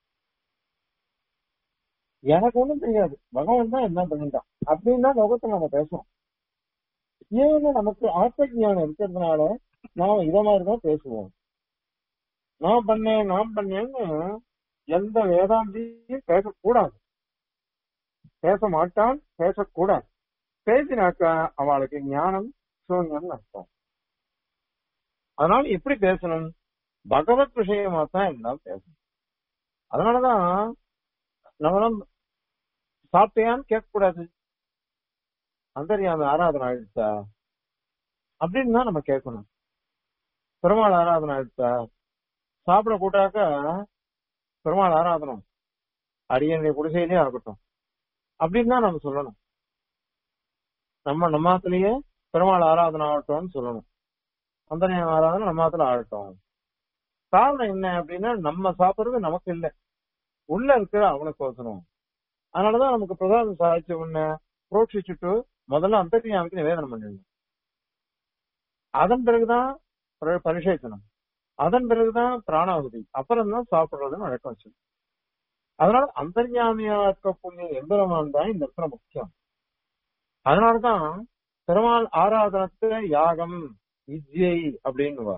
எனக்கு ஒண்ணும் தெரியாது பகவான் தான் என்ன பண்ணிட்டான் அப்படின்னு தான் லோகத்துல நம்ம பேசுறோம் ஏன்னு நமக்கு ஆத்ம ஞானம் இருக்கிறதுனால நாம இத மாதிரிதான் பேசுவோம் நான் பண்ணேன் நான் பண்ணேன்னு எந்த வேதாந்தியும் பேசக்கூடாது பேச மாட்டான் பேசக்கூடாது பேசினாக்கா அவளுக்கு ஞானம் சூன்யம் அர்த்தம் அதனால எப்படி பேசணும் பகவத் விஷயமா தான் எல்லாம் பேசணும் அதனாலதான் நம்மளும் சாப்பிட்டியான்னு கேட்கக்கூடாது அந்தரியாம ஆராதனை ஆயிடுச்சா அப்படின்னு தான் நம்ம கேட்கணும் பெருமாள் ஆராதனை ஆயிடுச்சா சாப்பிட கூட்டாக்கா பெருமாள் ஆராதனம் அடியனுடைய குடிசையிலே ஆகட்டும் அப்படின்னு தான் நம்ம சொல்லணும் நம்ம நம்மாத்திலேயே பெருமாள் ஆராதனை ஆகட்டும்னு சொல்லணும் அந்தரியம் ஆராதனை நம்மாத்துல ஆகட்டும் காரணம் என்ன அப்படின்னா நம்ம சாப்பிடுறது நமக்கு இல்லை உள்ள இருக்கிற அவனுக்கு ஒசனம் அதனாலதான் நமக்கு பிரசாதம் சாதிச்ச உடனே புரோட்சிச்சுட்டு முதல்ல அந்தரியாமிக்கு நிவேதனம் பண்ணிடணும் அதன் பிறகுதான் பரி- பரிசேச்சனம் அதன் பிறகுதான் பிராணாகுதி அப்புறம் தான் சாப்பிடுறதுன்னு வழக்கம் வச்சு அதனால அந்தர்யாமியா இருக்கக்கூடிய எம்பெருமான் தான் இந்த இடத்துல முக்கியம் அதனாலதான் பெருமாள் ஆராதனத்துல யாகம் வித்யை அப்படின்னுவா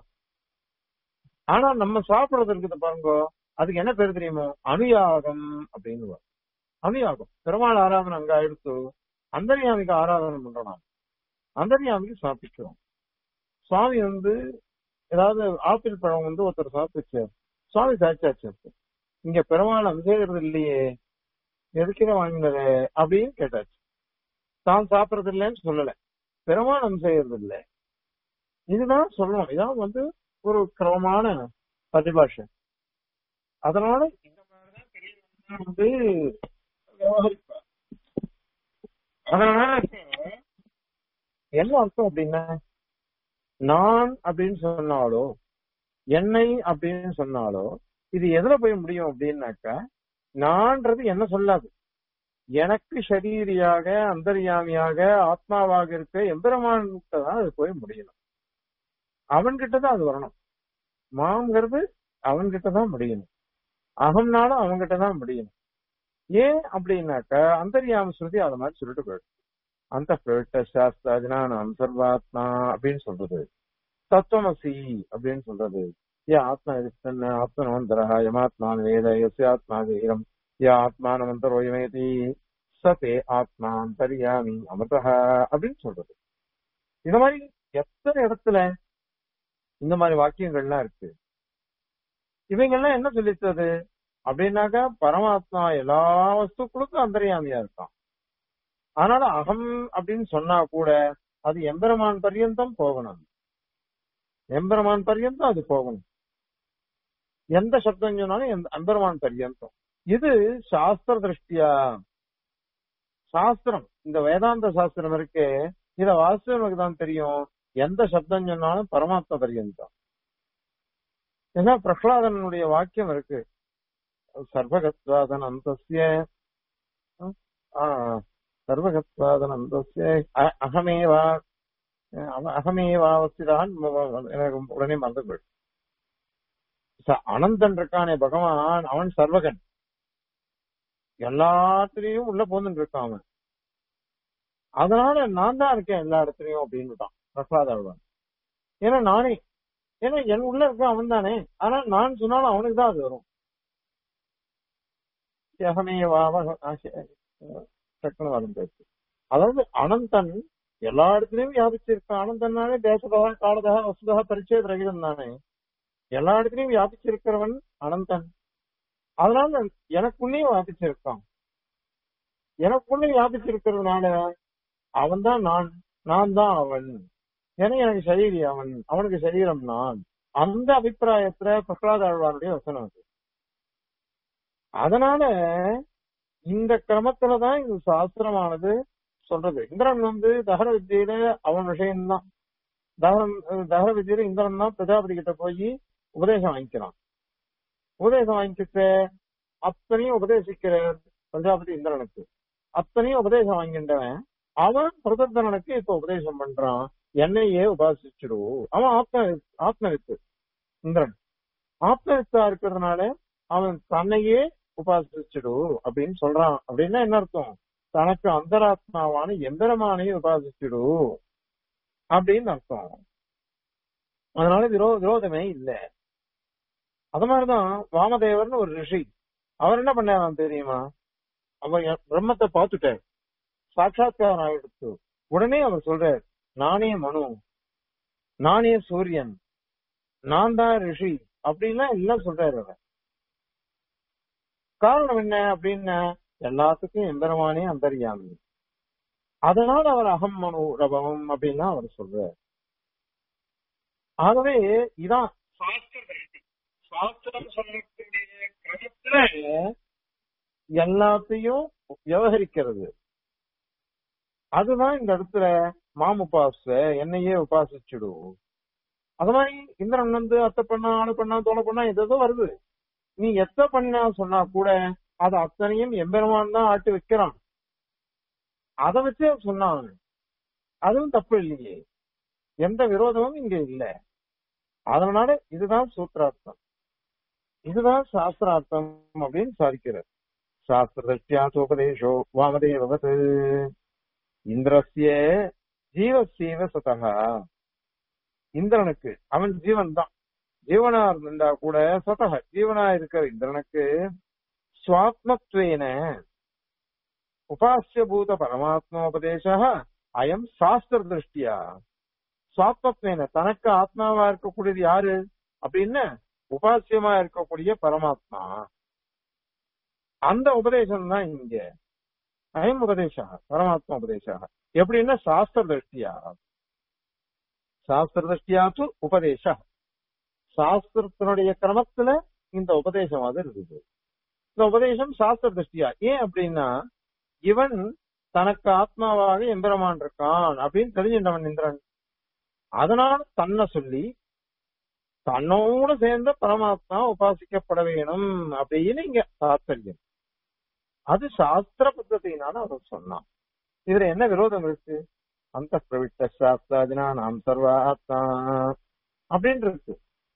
ஆனா நம்ம சாப்பிடுறது இருக்குது பாருங்க அதுக்கு என்ன பேர் தெரியுமோ அனுயாகம் அப்படின்னுவா அனுயாகம் பெருமாள் ஆராதனை அங்க எடுத்து அந்தர்யாமிக்கு ஆராதனை பண்றோம் நாம் அந்தர்யாமிக்கு சாப்பிட்டுறோம் சுவாமி வந்து ஏதாவது ஆப்பிள் பழம் வந்து ஒருத்தர் சாப்பிடுச்சார் சுவாமி சாய்ச்சாச்சு அப்போ. இங்க பெருமாள் அங்கேறது இல்லையே எதுக்கிற வாங்கினது அப்படின்னு கேட்டாச்சு தான் சாப்பிடறது இல்லைன்னு சொல்லல பெருமாள் செய்யறது இல்லை இதுதான் சொல்லணும் இதான் வந்து ஒரு கிரமமான பரிபாஷை அதனால இந்த மாதிரிதான் பெரியவங்க வந்து விவகரிப்பார் அதனால என்ன அர்த்தம் அப்படின்னா நான் அப்படின்னு சொன்னாலோ என்னை அப்படின்னு சொன்னாலோ இது எதுல போய் முடியும் அப்படின்னாக்கா நான்றது என்ன சொல்லாது எனக்கு ஷரீரியாக அந்தர்யாமியாக ஆத்மாவாக இருக்க எம்பெருமான்கிட்ட தான் அது போய் முடியணும் அவன்கிட்ட தான் அது வரணும் மாங்கிறது அவன்கிட்ட தான் முடியணும் அகம்னாலும் அவன்கிட்ட தான் முடியணும் ஏன் அப்படின்னாக்கா அந்தர்யாம ஸ்ருதி அதை மாதிரி சொல்லிட்டு போயிடும் அந்த பிரவிட்ட சாஸ்திர அஜினானம் சர்வாத்மா அப்படின்னு சொல்றது தத்துவமசி அப்படின்னு சொல்றது ய ஆத்மா எதிர்த்தன் ஆத்மனவந்தரா யமாத்மான் வேத எஸ்ய ஆத்மா வீரம் ய ஆத்மானவந்தரோயமேதி சதே ஆத்மாந்தரியாமி அமிர்தா அப்படின்னு சொல்றது இந்த மாதிரி எத்தனை இடத்துல இந்த மாதிரி வாக்கியங்கள்லாம் இருக்கு இவங்கெல்லாம் என்ன சொல்லித்தது அப்படின்னாக்கா பரமாத்மா எல்லா வஸ்துக்களுக்கும் அந்தரியாமியா இருக்கான் அதனால அகம் அப்படின்னு சொன்னா கூட அது எம்பெருமான் பர்யந்தம் போகணும் எம்பெருமான் பர்யந்தம் அது போகணும் எந்த சப்தம் சொன்னாலும் எந்த எம்பெருமான் பர்யந்தம் இது சாஸ்திர திருஷ்டியா சாஸ்திரம் இந்த வேதாந்த சாஸ்திரம் இருக்கு இத வாஸ்தவனுக்கு தான் தெரியும் எந்த சப்தம் சொன்னாலும் பரமாத்ம பரியந்தம் ஏன்னா பிரகலாதனுடைய வாக்கியம் இருக்கு சர்வகத்வாதன் அந்தஸ்ய சர்வகத்வாதனந்தஸ்ய அ- அகமேவா அவ- அகமேவாவஸ்திதான் எனக்கு உடனே மறந்து போயிடும் ச- அனந்தன் இருக்கானே பகவான் அவன் சர்வகன் எல்லாத்துலயும் உள்ள போந்துட்டு இருக்கான் அவன் அதனால நான் தான் இருக்கேன் எல்லா இடத்துலயும் அப்படின்னுட்டான் பிரசாத அழ்வான் ஏன்னா நானே ஏன்னா என் உள்ள இருக்க அவன் தானே ஆனா நான் சொன்னாலும் அவனுக்கு தான் அது வரும் அகமேவாவ டக்குனு வரும் பேச்சு அதாவது அனந்தன் எல்லா இடத்துலயும் வியாபிச்சிருக்கான் அனந்தன்னாலே தேசதா காலதா வசுதா பரிச்சய ரகிதம் தானே எல்லா இடத்துலயும் வியாபிச்சிருக்கிறவன் அனந்தன் அதனால எனக்குள்ளேயும் வியாபிச்சிருக்கான் எனக்குள்ளே வியாபிச்சிருக்கிறதுனால அவன் தான் நான் நான் தான் அவன் ஏன்னா எனக்கு சரீரி அவன் அவனுக்கு சரீரம் நான் அந்த அபிப்பிராயத்துல பிரகலாத ஆழ்வாருடைய வசனம் அது அதனால இந்த கிரமத்துலதான் இந்த சாஸ்திரமானது சொல்றது இந்திரன் வந்து தகர வித்தியில அவன் விஷயம்தான் தகரம் தகர வித்தியில இந்திரன் தான் பிரஜாபதி கிட்ட போய் உபதேசம் வாங்கிக்கிறான் உபதேசம் வாங்கிக்கிட்டு அத்தனையும் உபதேசிக்கிற பிரஜாபதி இந்திரனுக்கு அத்தனையும் உபதேசம் வாங்கின்றவன் அவன் பிரதர்தனனுக்கு இப்ப உபதேசம் பண்றான் என்னையே உபாசிச்சிடு அவன் ஆத்ம ஆத்மவித்து இந்திரன் ஆத்மவித்தா இருக்கிறதுனால அவன் தன்னையே உபாசிச்சிடு அப்படின்னு சொல்றான் அப்படின்னா என்ன அர்த்தம் தனக்கு அந்தராத்மாவான எந்திரமானையும் உபாசிச்சிடு அப்படின்னு அர்த்தம் அதனால விரோ விரோதமே இல்ல அது மாதிரிதான் வாமதேவர்னு ஒரு ரிஷி அவர் என்ன பண்ணாராம் தெரியுமா அவர் எ- பிரம்மத்தை பார்த்துட்டார் சாட்சாத்காரம் ஆயிடுச்சு உடனே அவர் சொல்றார் நானே மனு நானே சூரியன் நான் தான் ரிஷி அப்படின்லாம் எல்லாம் சொல்றாரு அவர் காரணம் என்ன அப்படின்னா எல்லாத்துக்கும் எம்பெருமானே அந்தரியாமி அதனால அவர் அகம் மனு ரபவம் அப்படின்னு அவர் சொல்றார் ஆகவே இதான் சாஸ்திர வேள்வி. சாஸ்திரம் சொல்லக்கூடிய கிரமத்துல எல்லாத்தையும் விவகரிக்கிறது அதுதான் இந்த இடத்துல மாம் உபாச என்னையே உபாசிச்சுடு அது மாதிரி இந்திரன் வந்து அத்தை பண்ணா ஆளு பண்ணா தோலை பண்ணா எதோ வருது நீ எத்த பண்ணா சொன்னா கூட அது அத்தனையும் எம்பெருமான் தான் ஆட்டி வைக்கிறான் அதை வச்சு அவன் சொன்னான் அதுவும் தப்பு இல்லையே எந்த விரோதமும் இங்க இல்ல அதனால இதுதான் சூத்திரார்த்தம் இதுதான் சாஸ்திரார்த்தம் அப்படின்னு சாதிக்கிறார் சாஸ்திரத்யாசோபதேசோ வாமதேவத் இந்திரஸ்ய ஜீவசீவ சதகா இந்திரனுக்கு அவன் ஜீவன் தான் ஜீவனா இருந்தா கூட சதக ஜீவனா இருக்கிற இந்திரனுக்கு சுவாத்மத்வேன உபாசியபூத பரமாத்மோபதேச அயம் சாஸ்திர திருஷ்டியா சுவாத்மத்வேன தனக்கு ஆத்மாவா இருக்கக்கூடியது யாரு அப்படின்னு உபாசியமா இருக்கக்கூடிய பரமாத்மா அந்த உபதேசம் தான் இங்க அயம் உபதேசா பரமாத்மா உபதேசா எப்படின்னா சாஸ்திர திருஷ்டியா சாஸ்திர திருஷ்டியாச்சு உபதேச சாஸ்திரத்தினுடைய கிரமத்துல இந்த உபதேசம் அது இருக்குது இந்த உபதேசம் சாஸ்திர திருஷ்டியா ஏன் அப்படின்னா இவன் தனக்கு ஆத்மாவாக எம்பெருமான் இருக்கான் அப்படின்னு தெரிஞ்சின்றவன் இந்திரன் அதனால தன்னை சொல்லி தன்னோடு சேர்ந்த பரமாத்மா உபாசிக்கப்பட வேணும் அப்படின்னு இங்க தாத்பரியம் அது சாஸ்திர பద్ధதியினால அவர் சொன்னான் இதுல என்ன விரோதம் இருக்கு அந்த பிரவிட்ட சாஸ்திராதினா நாம் சர்வாத்மா அப்படின்னு இருக்கு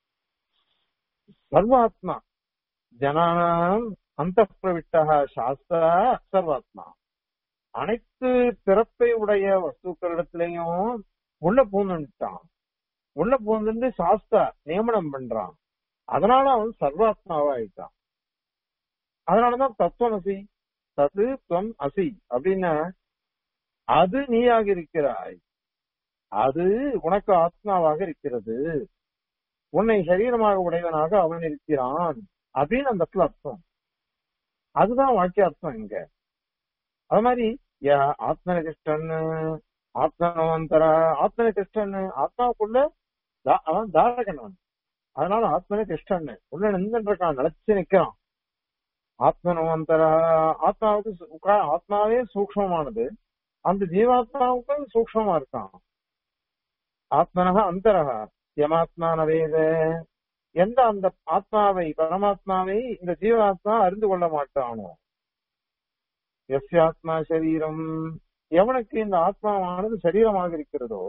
சர்வாத்மா ஜனானாம் அந்த பிரவிட்டா சாஸ்திரா சர்வாத்மா அனைத்து பிறப்பை உடைய வஸ்துக்களிடத்திலையும் உள்ள பூந்துட்டான் உள்ள பூந்து சாஸ்தா நியமனம் பண்றான் அதனால அவன் சர்வாத்மாவா ஆயிட்டான் அதனாலதான் தத்துவமசி தது துவம் அசி அப்படின்னா அது நீயாக இருக்கிறாய் அது உனக்கு ஆத்மாவாக இருக்கிறது உன்னை சரீரமாக உடையவனாக அவன் இருக்கிறான் அப்படின்னு அந்த இடத்துல அர்த்தம் அதுதான் வாக்கிய அர்த்தம் இங்க அது மாதிரி ய- ஆத்மனிஷ்டன்னு ஆத்மனவந்தரா ஆத்மனிஷ்டன்னு ஆத்மாவுக்குள்ள தா- அவன் தாரகன் அவன் அதனால ஆத்மனிஷ்டன்னு உள்ள நின்று இருக்கான் நிலைச்சு நிக்கிறான் ஆத்மனோ அந்தரா ஆத்மாவுக்கு சு- உக்கா- ஆத்மாவே சூக்ஷ்மமானது அந்த ஜீவாத்மாவுக்கும் சூக்ஷ்மமா இருக்கான் ஆத்மனக அந்தரக யமாத்மான வேத எந்த அந்த ஆத்மாவை பரமாத்மாவை இந்த ஜீவாத்மா அறிந்து கொள்ள மாட்டானோ எஸ்யாத்மா சரீரம் எவனுக்கு இந்த ஆத்மாவானது சரீரமாக இருக்கிறதோ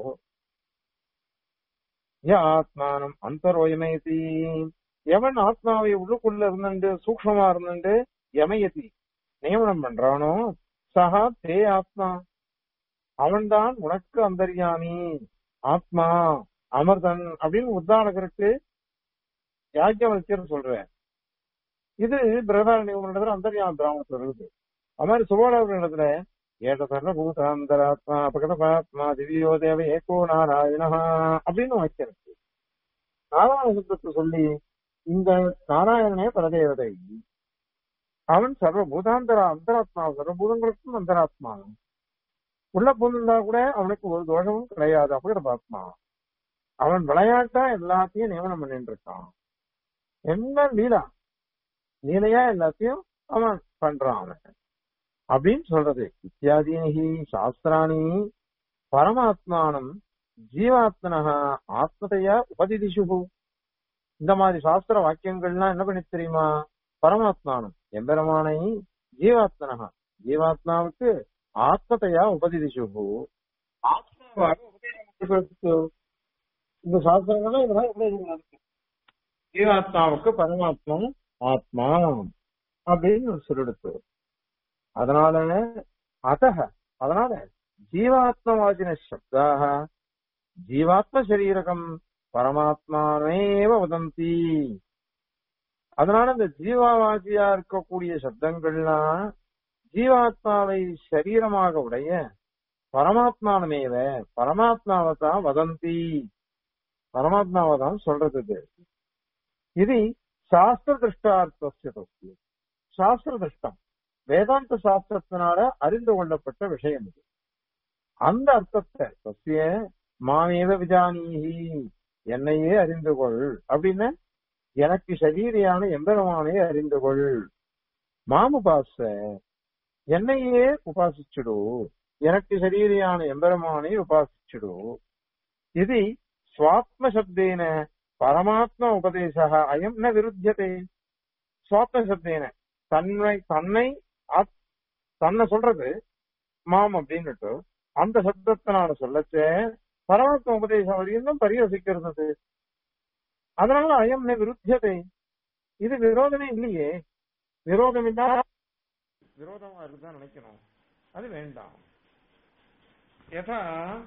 ய ஆத்மானம் அந்தரோயமயதி எவன் ஆத்மாவை உள்ளுக்குள்ள இருந்துட்டு சூக்ஷ்மமா இருந்துட்டு யமயதி நியமனம் பண்றானோ சஹா தே ஆத்மா அவன்தான் உனக்கு அந்தர்யாமி ஆத்மா அமர்தன் அப்படின்னு உத்தாரகருக்கு யாக்கியவல்யர் சொல்றேன் இது பிரதாரணி இடத்துல அந்தர்யாம பிராமணத்துல இருக்குது அது மாதிரி சுபோடவர் இடத்துல ஏக சர்வபூதாந்தராத்மா அபகதபாத்மா திவ்யோ தேவ ஏகோ நாராயணா அப்படின்னு வாக்கியம் இருக்கு நாராயண சுத்தத்தை சொல்லி இந்த நாராயணனே பரதேவதை அவன் சர்வபூதாந்தரா அந்தராத்மா சர்வபூதங்களுக்கும் அந்தராத்மா உள்ள பூந்திருந்தா கூட அவனுக்கு ஒரு தோஷமும் கிடையாது அபகதபாத்மா அவன் விளையாட்டா எல்லாத்தையும் நியமனம் பண்ணிட்டு இருக்கான் என்ன லீலா லீலையா எல்லாத்தையும் அவன் பண்றான் அவன் அப்படின்னு சொல்றது இத்தியாதீனி சாஸ்திராணி பரமாத்மானம் ஜீவாத்மனஹ ஆத்மதையா உபதிதிஷு இந்த மாதிரி சாஸ்திர வாக்கியங்கள்லாம் என்ன பண்ணி தெரியுமா பரமாத்மானம் எம்பெருமானை ஜீவாத்மனஹ ஜீவாத்மாவுக்கு ஆத்மதையா உபதிதிஷு ஆத்மாவாக உபதேசித்து இந்த சாஸ்திரங்கள்லாம் இதெல்லாம் உபதேசம் இருக்கு ஜீவாத்மாவுக்கு பரமாத்மா ஆத்மா அப்படின்னு சொல்லிடுத்து அதனால அத்தக அதனால ஜீவாத்மவாதின சப்தாக ஜீவாத்ம சரீரகம் பரமாத்மானேவ வதந்தி அதனால இந்த ஜீவாவாதியா இருக்கக்கூடிய சப்தங்கள்லாம் ஜீவாத்மாவை சரீரமாக உடைய பரமாத்மானமேவ பரமாத்மாவை தான் வதந்தி பரமாத்மாவை தான் சொல்றது இது இது சாஸ்திர திருஷ்டார்த்தம் சாஸ்திர திருஷ்டம் வேதாந்த சாஸ்திரத்தினால அறிந்து கொள்ளப்பட்ட விஷயம் இது அந்த அர்த்தத்தை சசிய மாமேவ விஜானீஹி என்னையே அறிந்து கொள் அப்படின்னு எனக்கு சரீரியான எம்பெருமானை அறிந்து கொள் மாமுபாச என்னையே உபாசிச்சுடு எனக்கு சரீரியான எம்பெருமானை உபாசிச்சுடு இது ஸ்வாத்ம சப்தேன பரமாத்ம உபதேச அயம் ந விருத்தியதே ஸ்வாத்ம சப்தேன தன்னை தன்னை ஆத்- தன்னை சொல்றது மாம் அப்படின்னுட்டு அந்த சப்தத்தினால சொல்லச்சே பரமாத்ம உபதேசம் வரையும் தான் பரியோசிக்கிறது அது. அதனால அயம் ந விருத்தியதே இது விரோதமே இல்லையே விரோதம் இல்லா விரோதமா இருக்குதான் நினைக்கணும் அது வேண்டாம் யதா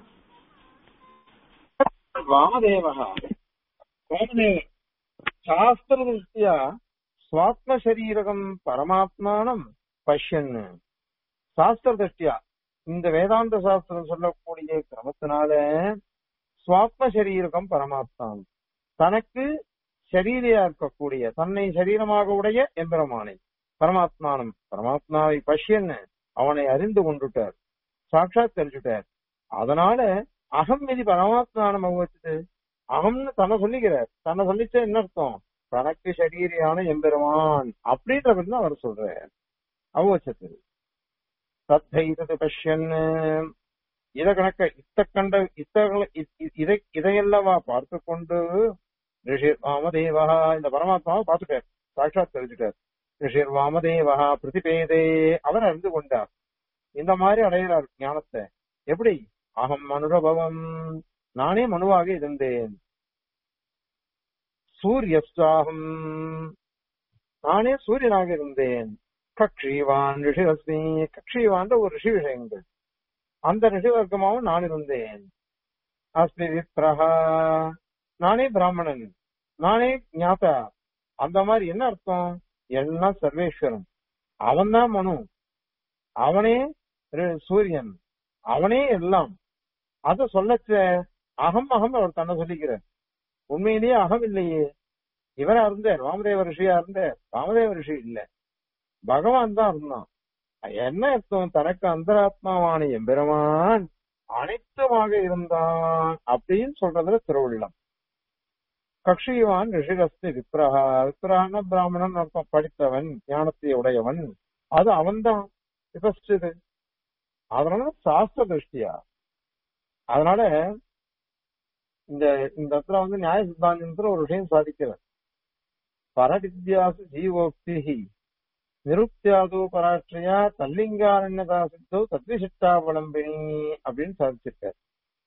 வாமதேவः வாமதேவ சாஸ்திரதృష్ట్యా ஸ்வாத்மசரீரகம் பரமாத்மானம் பஷ்யன் சாஸ்திர திருஷ்டியா இந்த வேதாந்த சாஸ்திரம் சொல்லக்கூடிய கிரமத்தினால சுவாத்ம சரீரகம் பரமாத்மான் தனக்கு சரீரியா இருக்கக்கூடிய தன்னை சரீரமாக உடைய எம்பெருமானை பரமாத்மானம் பரமாத்மாவை பஷ்யன்னு அவனை அறிந்து கொண்டுட்டார் சாட்சாத் தெரிஞ்சுட்டார் அதனால அகம் இது பரமாத்மானம் அவ்வச்சது அகம்னு தன்னை சொல்லிக்கிறார் தன்னை சொல்லிச்சா என்ன அர்த்தம் தனக்கு சரீரியான எம்பெருமான் அப்படின்றவர் தான் அவர் சொல்றார் அவ்வச்சது தத்தைதது பஷ்யன் இத கணக்க இத்த கண்ட இத்த இதை இதையெல்லவா பார்த்து கொண்டு ரிஷி வாமதேவா இந்த பரமாத்மாவை பார்த்துட்டார் சாட்சாத் தெரிஞ்சுட்டார் ரிஷிர் வாமதேவா பிரதிபேதே அவர் அறிந்து கொண்டார் இந்த மாதிரி அடைகிறார் ஞானத்தை எப்படி அகம் அனுரபவம் நானே மனுவாக இருந்தேன் சூரியஸ்தாகம் நானே சூரியனாக இருந்தேன் கக்ஷிவான் ரிஷிரஸ்மி கக்ஷிவான்ற ஒரு ரிஷி விஷயங்கள் அந்த ரிஷி வர்க்கமாவும் நான் இருந்தேன் அஸ்மி விப்ரஹா நானே பிராமணன் நானே ஞாதா அந்த மாதிரி என்ன அர்த்தம் எல்லாம் சர்வேஸ்வரன் அவன்தான் மனு அவனே ரி- சூரியன் அவனே எல்லாம் அத சொல்லச்ச அகம் அகம் அவர் தன்னை சொல்லிக்கிறார் உண்மையிலேயே அகம் இல்லையே இவரா இருந்தார் வாமதேவ ரிஷியா இருந்தார் வாமதேவ ரிஷி இல்ல பகவான் தான் இருந்தான் என்ன அர்த்தம் தனக்கு அந்தராத்மாவான எம்பெருமான் அனைத்துமாக இருந்தான் அப்படின்னு சொல்றதுல திருவுள்ளம் கக்ஷிவான் ரிஷிகஸ்து விப்ரஹா விப்ரஹான பிராமணன் அர்த்தம் படித்தவன் ஞானத்தை உடையவன் அது அவன்தான் விபஸ்டிது அதனால சாஸ்திர திருஷ்டியா அதனால இந்த இந்த இடத்துல வந்து நியாய சித்தாந்தத்துல ஒரு விஷயம் சாதிக்கிறார் பரவித்யாசு ஜீவோக்தி நிருப்தியாதோ பராட்சியா தல்லிங்காரண்யதா சித்தோ தத்விசிஷ்டாவலம்பினி அப்படின்னு சாதிச்சிருக்காரு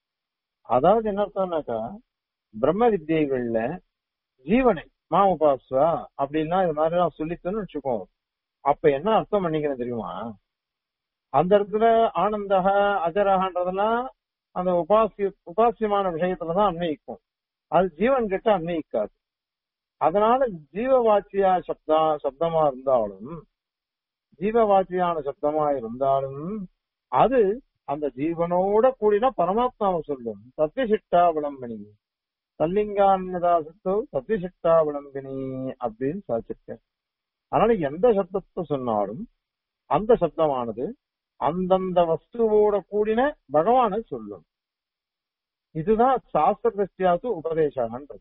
அதாவது என்ன அர்த்தம்னாக்கா பிரம்ம வித்தியைகள்ல ஜீவனை மா உபாசுவா அப்படின்னா இது மாதிரி நான் சொல்லித்தேன்னு வச்சுக்கோ அப்ப என்ன அர்த்தம் பண்ணிக்கிறேன் தெரியுமா அந்த இடத்துல ஆனந்தக அஜரகன்றதெல்லாம் அந்த உபாசிய உபாசியமான விஷயத்துலதான் அன்வயிக்கும் அது ஜீவன் கிட்ட அன்வயிக்காது அதனால ஜீவவாச்சியா சப்தா சப்தமா இருந்தாலும் ஜீவவாச்சியான சப்தமா இருந்தாலும் அது அந்த ஜீவனோட கூடின பரமாத்மாவை சொல்லும் சத்தியசிட்டா விளம்பினி தல்லிங்கான்யதாசத்தோ சத்தியசிட்டா விளம்பினி அப்படின்னு சாதிச்சிருக்க அதனால எந்த சப்தத்தை சொன்னாலும் அந்த சப்தமானது அந்தந்த வஸ்துவோட கூடின பகவானை சொல்லும் இதுதான் சாஸ்திர திருஷ்டியாத்து உபதேசம்ன்றது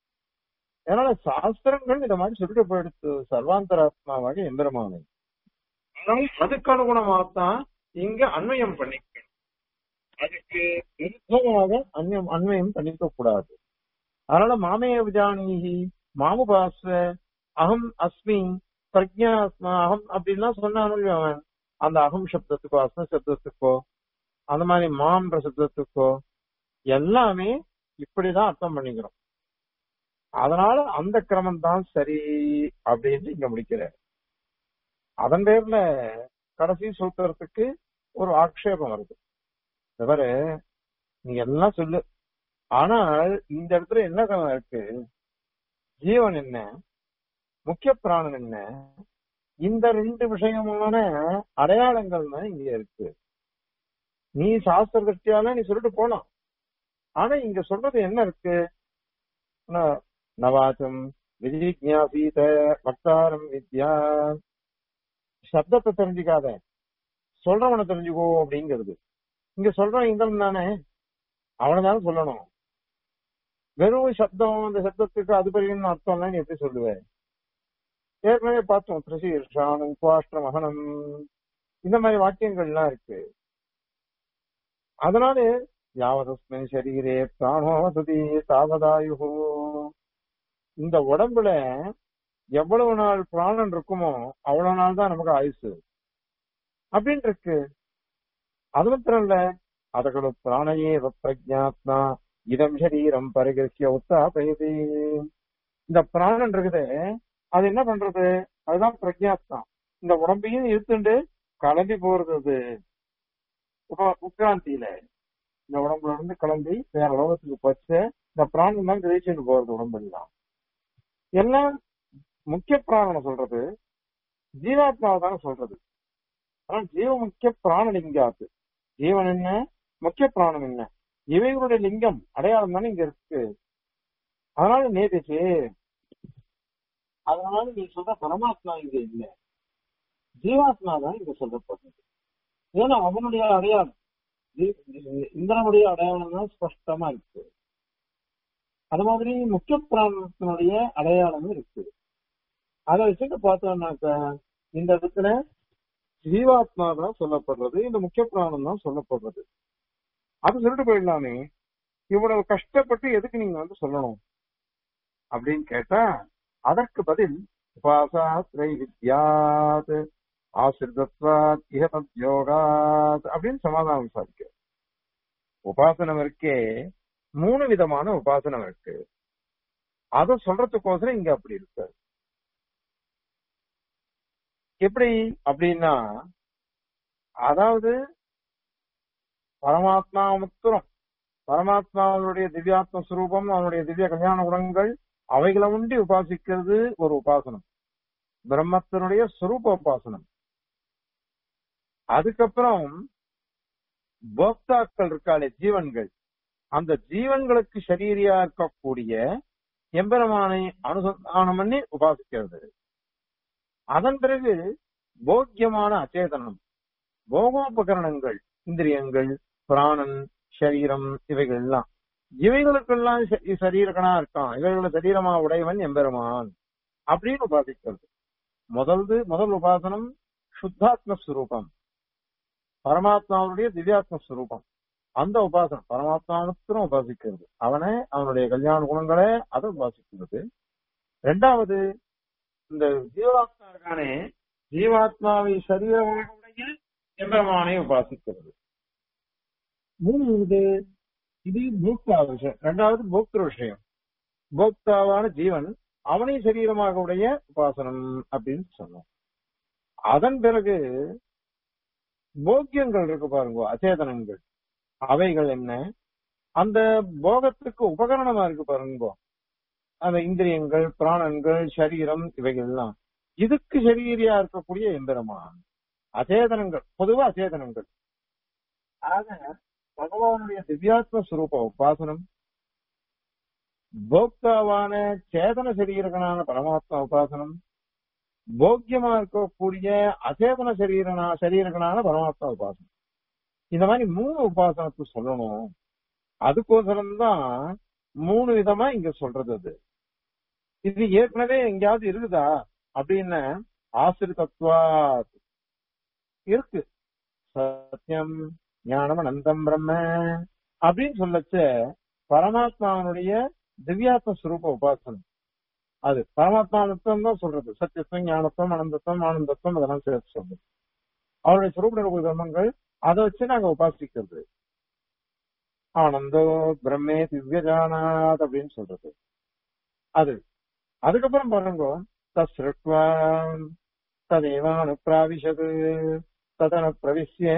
அதனால சாஸ்திரங்கள் இந்த மாதிரி சொல்லிட்டு போயிடுத்து சர்வாந்தராத்மாவாக எந்திரமானது அதனால அதுக்கு அனுகுணமாகத்தான் இங்க அன்வயம் பண்ணிக்கணும் அதுக்கு விருத்தமாக அன்வயம் அன்வயம் பண்ணிக்க கூடாது அதனால மாமே விஜானீகி மாமுபாஸ்வ அகம் அஸ்மி பிரஜா அகம் அப்படின்லாம் சொன்னான் அவன் அந்த அகம் சப்தத்துக்கோ அஸ்ம சப்தத்துக்கோ அந்த மாதிரி மாம்ன்ற சப்தத்துக்கோ எல்லாமே இப்படிதான் அர்த்தம் பண்ணிக்கிறோம் அதனால அந்த கிரமம் தான் சரி அப்படின்னு இங்க முடிக்கிறார் அதன் பேர்ல கடைசி சூத்திரத்துக்கு ஒரு ஆக்ஷேபம் வருது தவிர நீ எல்லாம் சொல்லு ஆனால் இந்த இடத்துல என்ன கிரமம் இருக்கு ஜீவன் என்ன முக்கிய பிராணன் என்ன இந்த ரெண்டு விஷயமான அடையாளங்கள் தான் இங்க இருக்கு நீ சாஸ்திர திருஷ்டியால நீ சொல்லிட்டு போலாம் ஆனா இங்க சொல்றது என்ன இருக்கு நவாச்சம் விஜிஜாசீத வக்தாரம் வித்யா சப்தத்தை தெரிஞ்சுக்காத சொல்றவனை தெரிஞ்சுக்கோ அப்படிங்கிறது இங்க சொல்றவன் இந்திரன் தானே அவனை தானே சொல்லணும் வெறும் சப்தம் அந்த சப்தத்துக்கு அது பெரிய அர்த்தம் நீ எப்படி சொல்லுவேன் ஏற்கனவே பார்த்தோம் திருசீர்ஷானம் குவாஷ்ட மகனம் இந்த மாதிரி வாக்கியங்கள்லாம் இருக்கு அதனால யாவதஸ்மை சரீரே பிராணோ வசதி தாவதாயு இந்த உடம்புல எவ்வளவு நாள் பிராணன் இருக்குமோ அவ்வளவு நாள் தான் நமக்கு ஆயுசு அப்படின்னு இருக்கு அது மாத்திரம் இல்ல அதகளு பிராணையே பிரஜாத்மா இதம் சரீரம் பரிகரிசிய உத்தாபயதி இந்த பிராணன் இருக்குது அது என்ன பண்றது அதுதான் பிரஜாத்மா இந்த உடம்பையும் இழுத்துண்டு கிளம்பி போறது அது உட்கிராந்தியில இந்த உடம்புல இருந்து கிளம்பி வேற லோகத்துக்கு பச்சு இந்த பிராணம் தான் கிரகிச்சுட்டு போறது உடம்பெல்லாம் எல்லாம் முக்கிய பிராணனை சொல்றது ஜீவாத்மாவை தானே சொல்றது ஆனா ஜீவ முக்கிய பிராண லிங்காத்து ஜீவன் என்ன முக்கிய பிராணம் என்ன இவைகளுடைய லிங்கம் அடையாளம் தானே இங்க இருக்கு அதனால நேதிச்சு அதனால நீ சொல்ற பரமாத்மா இங்க இல்ல ஜீவாத்மா தான் இங்க சொல்லப்படுறது ஏன்னா அவனுடைய அடையாளம் இந்திரனுடைய அடையாளம் தான் ஸ்பஷ்டமா இருக்கு அது மாதிரி முக்கிய பிராணத்தினுடைய அடையாளமும் இருக்கு அதை வச்சுட்டு பார்த்தோம்னாக்க இந்த இடத்துல ஜீவாத்மா தான் சொல்லப்படுறது இந்த முக்கிய பிராணம் தான் சொல்லப்படுறது அது சொல்லிட்டு போயிடலாமே இவ்வளவு கஷ்டப்பட்டு எதுக்கு நீங்க வந்து சொல்லணும் அப்படின்னு கேட்டா அதற்கு பதில் உபாசா திரை வித்யாத் ஆசிரிதத்வாத் இஹதத் யோகாத் அப்படின்னு சமாதானம் சாதிக்க உபாசனம் இருக்கே மூணு விதமான உபாசனம் இருக்கு அத சொல்றதுக்கோசரம் இங்க அப்படி இருக்கு எப்படி அப்படின்னா அதாவது பரமாத்மா முத்திரம் பரமாத்மாவுடைய திவ்யாத்ம சுரூபம் அவனுடைய திவ்ய கல்யாண குணங்கள் அவைகளை உண்டி உபாசிக்கிறது ஒரு உபாசனம் பிரம்மத்தினுடைய சுரூப உபாசனம் அதுக்கப்புறம் போக்தாக்கள் இருக்காளே ஜீவன்கள் அந்த ஜீவன்களுக்கு சரீரியா இருக்கக்கூடிய எம்பெருமானை அனுசந்தானம் பண்ணி உபாசிக்கிறது அதன் பிறகு போக்கியமான அச்சேதனம் போகோபகரணங்கள் இந்திரியங்கள் பிராணன் சரீரம் இவைகள் எல்லாம் இவைகளுக்கெல்லாம் ச- சரீரகனா இருக்கான் இவைகளை சரீரமா உடையவன் எம்பெருமான் அப்படின்னு உபாசிக்கிறது முதல்து முதல் உபாசனம் சுத்தாத்ம ஸ்வரூபம் பரமாத்மாவுடைய திவ்யாத்ம ஸ்வரூபம் அந்த உபாசனம் பரமாத்மாவுக்கும் உபாசிக்கிறது அவனை அவனுடைய கல்யாண குணங்களே அதை உபாசிக்கிறது ரெண்டாவது இந்த ஜீவாத்மா இருக்கானே ஜீவாத்மாவை சரீரமாக எம்பெருமானை உபாசிக்கிறது மூணாவது இது போக்தா விஷயம் ரெண்டாவது போக்திரு விஷயம் போக்தாவான ஜீவன் அவனை சரீரமாக உடைய உபாசனம் அப்படின்னு சொன்னோம் அதன் பிறகு போக்கியங்கள் இருக்கு பாருங்க அச்சேதனங்கள் அவைகள் என்ன அந்த போகத்துக்கு உபகரணமா இருக்கு பாருங்க அந்த இந்திரியங்கள் பிராணன்கள் சரீரம் இவைகள்லாம் இதுக்கு சரீரியா இருக்கக்கூடிய எந்திரமான் அச்சேதனங்கள் பொதுவா அச்சேதனங்கள் ஆக பகவானுடைய திவ்யாத்ம ஸ்வரூப உபாசனம் போக்தாவான சேதன சரீரகனான பரமாத்மா உபாசனம் போக்கியமா இருக்கக்கூடிய அச்சேதன சரீரனா சரீரகனான பரமாத்மா உபாசனம் இந்த மாதிரி மூணு உபாசனத்தை சொல்லணும் அதுக்கோசரம் தான் மூணு விதமா இங்க சொல்றது அது இது ஏற்கனவே எங்கேயாவது இருக்குதா அப்படின்னு ஆசிரிதத்வா இருக்கு சத்தியம் ஞானம் அனந்தம் பிரம்ம அப்படின்னு சொல்லச்ச பரமாத்மாவனுடைய திவ்யாத்ம ஸ்வரூப உபாசனம் அது பரமாத்மா மட்டும் தான் சொல்றது சத்தியத்துவம் ஞானத்துவம் அனந்தத்துவம் ஆனந்தத்துவம் அதெல்லாம் சேர்த்து சொல்றது அவருடைய சுரூப நிரூப தர்மங்கள் அதை வச்சு நாங்க உபாசிக்கிறது ஆனந்தோ பிரம்மே திவ்யஜானாத் அப்படின்னு சொல்றது அது அதுக்கப்புறம் பாருங்க தஸ்ருட்வா ததேவானு பிராவிஷது ததன பிரவிசிய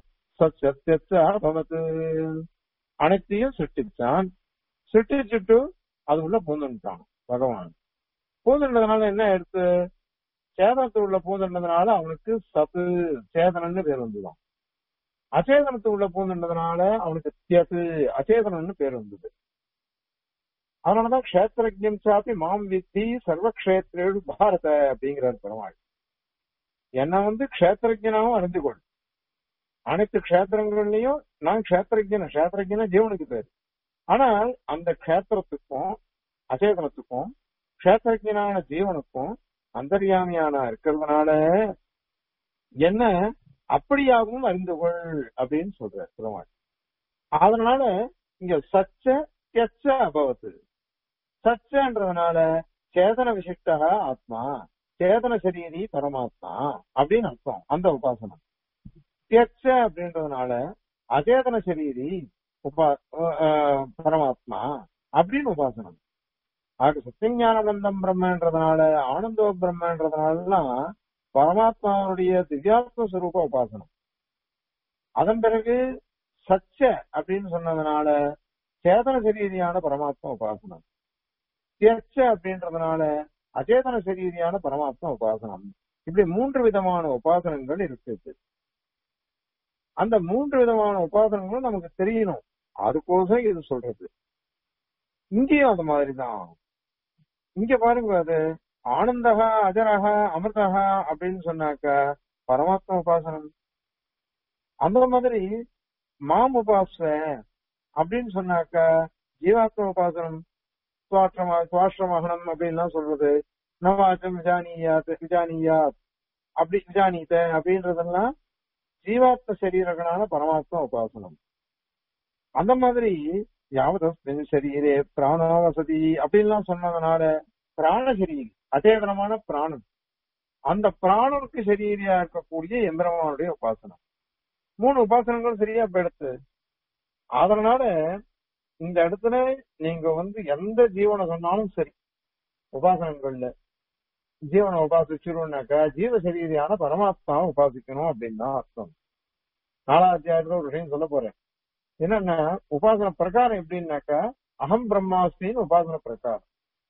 சத்தியத்து அனைத்தையும் சிருஷ்டிச்சான் சிருஷ்டிச்சுட்டு அது உள்ள பூந்துட்டான் பகவான் பூந்துட்டதுனால என்ன எடுத்து சேதனத்து உள்ள பூந்துட்டதுனால அவனுக்கு சத்து சேதனன்னு பேர் வந்துதான் அச்சேதனத்து உள்ள பூந்துட்டதுனால அவனுக்கு தியத்து அச்சேதனன்னு பேர் வந்தது அதனாலதான் கஷேத்திரஜம் சாப்பி மாம் வித்தி சர்வக்ஷேத்ரேடு பாரத அப்படிங்கிறார் பெருமாள் என்ன வந்து கஷேத்திரஜனாவும் அறிந்து கொள் அனைத்து கஷேத்திரங்கள்லயும் நான் கஷேத்திரஜன கஷேத்திரஜன ஜீவனுக்கு பேரு ஆனால் அந்த கஷேத்திரத்துக்கும் அச்சேதனத்துக்கும் கஷேத்திரஜனான ஜீவனுக்கும் அந்தர்யாமியான இருக்கிறதுனால என்ன அப்படியாகவும் அறிந்து கொள் அப்படின்னு சொல்ற பெருமாள் அதனால இங்க சச்ச எச்ச அபவத்து சச்சன்றதுனால சேதன விசிஷ்டா ஆத்மா சேதன சரீரி பரமாத்மா அப்படின்னு அர்த்தம் அந்த உபாசனம் எச்ச அப்படின்றதுனால அச்சேதன சரீரி உபா அஹ் பரமாத்மா அப்படின்னு உபாசனம் ஆக சத்தியஞானபந்தம் பிரம்மன்றதுனால ஆனந்தோ பிரம்மன்றதுனாலாம் பரமாத்மாவுடைய திவ்யாத்ம சுரூப உபாசனம் அதன் பிறகு சச்ச அப்படின்னு சொன்னதுனால சேதன சரீரியான பரமாத்மா உபாசனம் தியச்ச அப்படின்றதுனால அச்சேதன சரீரியான பரமாத்மா உபாசனம் இப்படி மூன்று விதமான உபாசனங்கள் இருக்குது அந்த மூன்று விதமான உபாசனங்களும் நமக்கு தெரியணும் அதுக்கோசம் இது சொல்றது இங்கேயும் அது மாதிரிதான் இங்க பாருங்க அது ஆனந்தகா அஜரகா அமிர்தகா அப்படின்னு சொன்னாக்க பரமாத்மா உபாசனம் அந்த மாதிரி மாம் உபாச அப்படின்னு சொன்னாக்க ஜீவாத்ம உபாசனம் சுவாஷ்டமா சுவாஷ்டமகனம் அப்படின்லாம் சொல்றது நவாச்சம் விஜானியாத் விஜானியாத் அப்படி விஜானித்த அப்படின்றதெல்லாம் ஜீவாத்ம சரீரகனான பரமாத்மா உபாசனம் அந்த மாதிரி யாவதஸ்மின் சரீரே பிராணோ வசதி அப்படின்லாம் சொன்னதுனால பிராண சரீரி அச்சேதனமான பிராணன் அந்த பிராணனுக்கு சரீரியா இருக்கக்கூடிய எந்திரமானுடைய உபாசனம் மூணு உபாசனங்கள் சரியா இப்ப எடுத்து அதனால இந்த இடத்துல நீங்க வந்து எந்த ஜீவனை சொன்னாலும் சரி உபாசனங்கள்ல ஜீவனை உபாசிச்சிரும்னாக்கா ஜீவ சரீரியான பரமாத்மாவை உபாசிக்கணும் அப்படின்னு தான் அர்த்தம் நாலாம் அத்தியாயத்துல ஒரு விஷயம் சொல்ல போறேன் என்னன்னா உபாசன பிரகாரம் எப்படின்னாக்கா அகம் பிரம்மாஸ்மின்னு உபாசன பிரகாரம்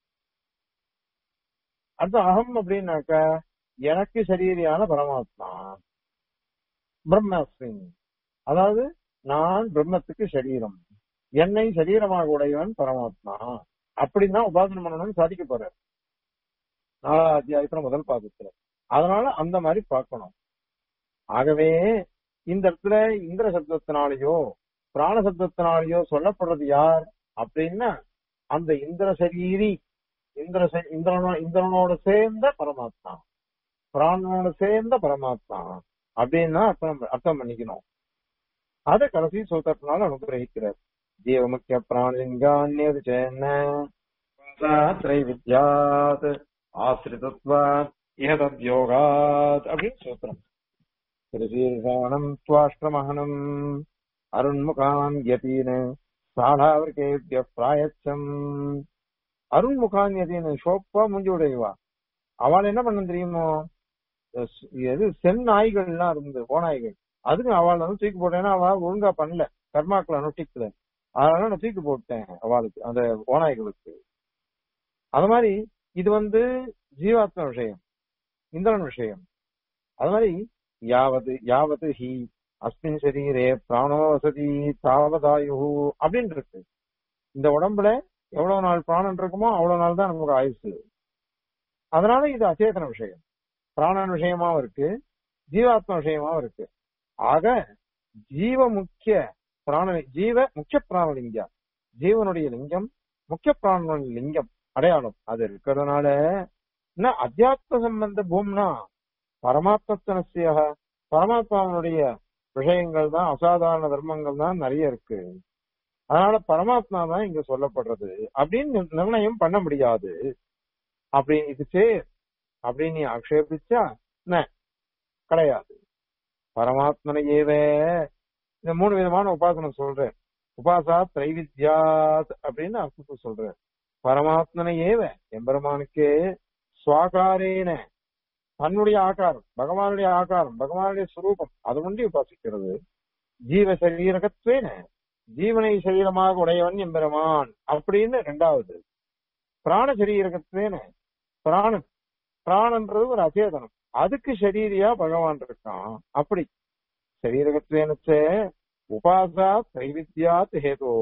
அடுத்து அகம் அப்படின்னாக்கா எனக்கு சரீரியான பரமாத்மா பிரம்மாஸ்மி அதாவது நான் பிரம்மத்துக்கு சரீரம் என்னை சரீரமாக உடையவன் பரமாத்மா அப்படின்னு தான் உபாசனம் பண்ணணும்னு சாதிக்க போறார் நாலாம் அத்தியாயத்துல முதல் பாதத்துல அதனால அந்த மாதிரி பார்க்கணும் ஆகவே இந்த இடத்துல இந்திர சப்தத்தினாலேயோ பிராண சப்தத்தினாலேயோ சொல்லப்படுறது யார் அப்படின்னா அந்த இந்திர சரீரி இந்திர ச- இந்திரனோ இந்திரனோட சேர்ந்த பரமாத்மா பிராணனோட சேர்ந்த பரமாத்மா அப்படின்னா அர்த்தம் அர்த்தம் பண்ணிக்கணும் அத கடைசி சூத்திரத்தினால அனுகிரகிக்கிறார் ஜீவ முக்கிய பிராணிலிங்கான்யது சேன திரைவித்யாத் ஆசிரிதத்வாத் இஹதத்யோகாத் அப்படின்னு சூத்திரம் திருசீர்ஷானம் துவாஷ்டமகனம் அருண்முகான் யதீன் சாடாவிற்கேபிய பிராயச்சம் அருண்முகான் யதீன் ஷோப்பா முஞ்சி உடையவா அவள் என்ன பண்ண தெரியுமோ எஸ்- எது சென் நாய்கள்லாம் இருந்தது ஓநாய்கள் அதுக்கு அவள் வந்து தூக்கி போட்டேன்னா அவள் ஒழுங்கா பண்ணல கர்மாக்களை அனுஷ்டிக்கல அதனால நான் தூக்கி போட்டேன் அவளுக்கு அந்த ஓநாய்களுக்கு அது மாதிரி இது வந்து ஜீவாத்ம விஷயம் இந்திரன் விஷயம் அது மாதிரி யாவது யாவது ஹி அஸ்மின் சரீரே பிராணோ வசதி தாவதாயு அப்படின்னு இருக்கு இந்த உடம்புல எவ்வளவு நாள் பிராணன் இருக்குமோ அவ்வளவு நாள் தான் நமக்கு ஆயுசு அதனால இது அச்சேதன விஷயம் பிராணன் விஷயமாவும் இருக்கு ஜீவாத்ம விஷயமாவும் இருக்கு ஆக ஜீவ முக்கிய பிராண ஜீவ முக்கிய பிராணலிங்கம் ஜீவனுடைய லிங்கம் முக்கிய பிராணனுடைய லிங்கம் அடையாளம் அது இருக்கிறதுனால என்ன அத்தியாத்ம சம்பந்த பூம்னா பரமாத்மத்தனசிய பரமாத்மாவனுடைய விஷயங்கள் தான் அசாதாரண தர்மங்கள் தான் நிறைய இருக்கு அதனால பரமாத்மா தான் இங்க சொல்லப்படுறது அப்படின்னு நிர்- நிர்ணயம் பண்ண முடியாது அப்படி இது சேர் அப்படின்னு நீ ஆக்ஷேபிச்சா என்ன கிடையாது பரமாத்மனையேவே இந்த மூணு விதமான உபாசனம் சொல்றேன் உபாசா திரைவித்யாத் அப்படின்னு அர்த்தத்தை சொல்றேன் பரமாத்மனை ஏவ எம்பெருமானுக்கே சுவாகாரேன தன்னுடைய ஆகாரம் பகவானுடைய ஆகாரம் பகவானுடைய சுரூபம் அது ஒன்றி உபாசிக்கிறது ஜீவ சரீரகத்வேன ஜீவனை சரீரமாக உடையவன் எம்பெருமான் அப்படின்னு ரெண்டாவது பிராண சரீரகத்வேன பிராணன் பிராணன்றது ஒரு அச்சேதனம் அதுக்கு சரீரியா பகவான் இருக்கான் அப்படி சரீரகத்வேனச்ச உபாசா திரைவித்யாத் ஹேதோ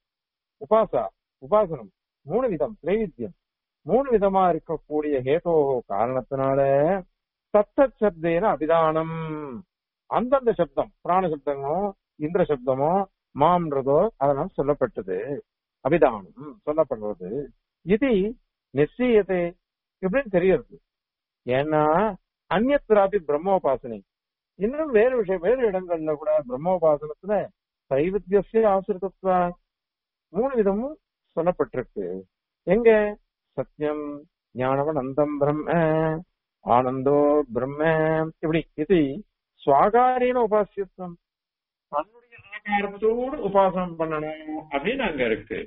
உபாசா உபாசனம் மூணு விதம் திரைவித்யம் மூணு விதமா இருக்கக்கூடிய ஹேதோ காரணத்தினால சத்த சப்தேன அபிதானம் அந்தந்த சப்தம் பிராண சப்தமோ இந்திர சப்தமோ மாம்ன்றதோ அதெல்லாம் சொல்லப்பட்டது அபிதானம் சொல்லப்படுறது இது நிச்சயத்தை எப்படின்னு தெரியுது ஏன்னா அந்நியத்திராபி பிரம்மோபாசனை இன்னும் வேறு விஷயம் வேறு இடங்கள்ல கூட பிரம்மோபாசனத்துல சைவித்திய ஆசிரிதத்துவ மூணு விதமும் சொல்லப்பட்டிருக்கு எங்க சத்தியம் ஞானவன் அந்தம் பிரம்ம ஆனந்தோ பிரம்ம இப்படி இது சுவாகாரீன உபாசியத்துவம் தன்னுடைய ஆகாரத்தோடு உபாசனம் பண்ணணும் அப்படின்னு அங்க இருக்கு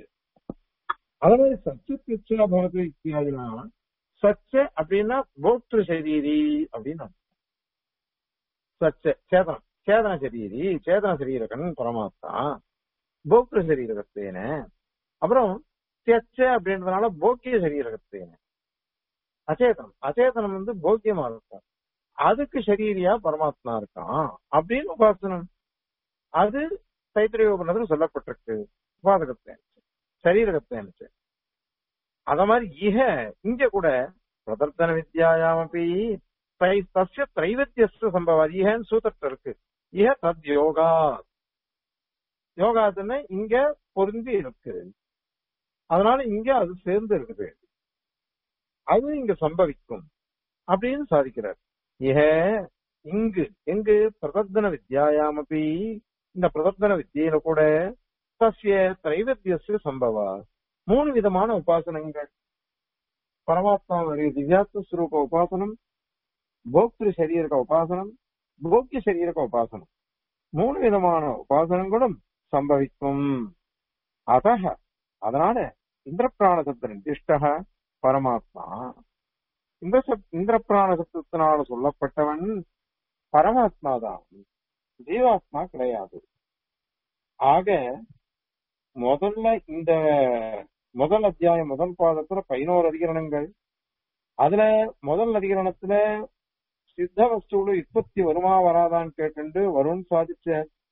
அதே மாதிரி சச்சித் பகவத் இத்தியாதினா சச்ச அப்படின்னா போக்திரு சரீரி அப்படின்னு அர்த்தம். சச்ச சேதனம் சேதன சரீரி சேதன சரீரகன் பரமாத்மா போக்திரு சரீரகத்தேன அப்புறம் தியச்ச அப்படின்றதுனால போக்கிய சரீரகத்தேன அச்சேதனம் அச்சேதனம் வந்து போக்கியமா இருக்கும் அதுக்கு சரீரியா பரமாத்மா இருக்கான் அப்படின்னு உபாசனம் அது தைத்திரிய உபநிடத்தில் சொல்லப்பட்டிருக்கு உபாதகத்தை சரீரகத்தை அனுச்சு அத மாதிரி இக இங்க கூட பிரதர்த்தன வித்யாயாமப்பி தை தஸ்ய திரைவத்தியஸ்து சம்பவம் இகன்னு சூத்திரத்துல இருக்கு இக தத் யோகா யோகாதுன்னு இங்க பொருந்தி இருக்கு அதனால இங்க அது சேர்ந்து இருக்குது அது இங்க சம்பவிக்கும் அப்படின்னு சாதிக்கிறார் இக இங்கு எங்கு பிரதர்த்தன வித்யாயாமப்பி இந்த பிரதர்த்தன வித்தியில கூட தஸ்ய திரைவத்தியஸ்து சம்பவா மூணு விதமான உபாசனங்கள் பரமாத்மாவுடைய திவ்யாத்ம ஸ்வரூப உபாசனம் போக்திரு சரீரக உபாசனம் போக்கிய சரீரக உபாசனம் மூணு விதமான உபாசனங்களும் சம்பவிக்கும் அத அதனால இந்திர பிராண சப்த நிர்திஷ்ட பரமாத்மா இந்த சப் இந்திர பிராண சப்தத்தினால சொல்லப்பட்டவன் பரமாத்மா தான் ஜீவாத்மா கிடையாது ஆக முதல்ல இந்த முதல் அத்தியாயம் முதல் பாதத்துல பதினோரு அதிகரணங்கள் அதுல முதல் அதிகரணத்துல சித்த வஸ்துவோட உற்பத்தி வருமா வராதான்னு கேட்டு வரும்னு சாதிச்ச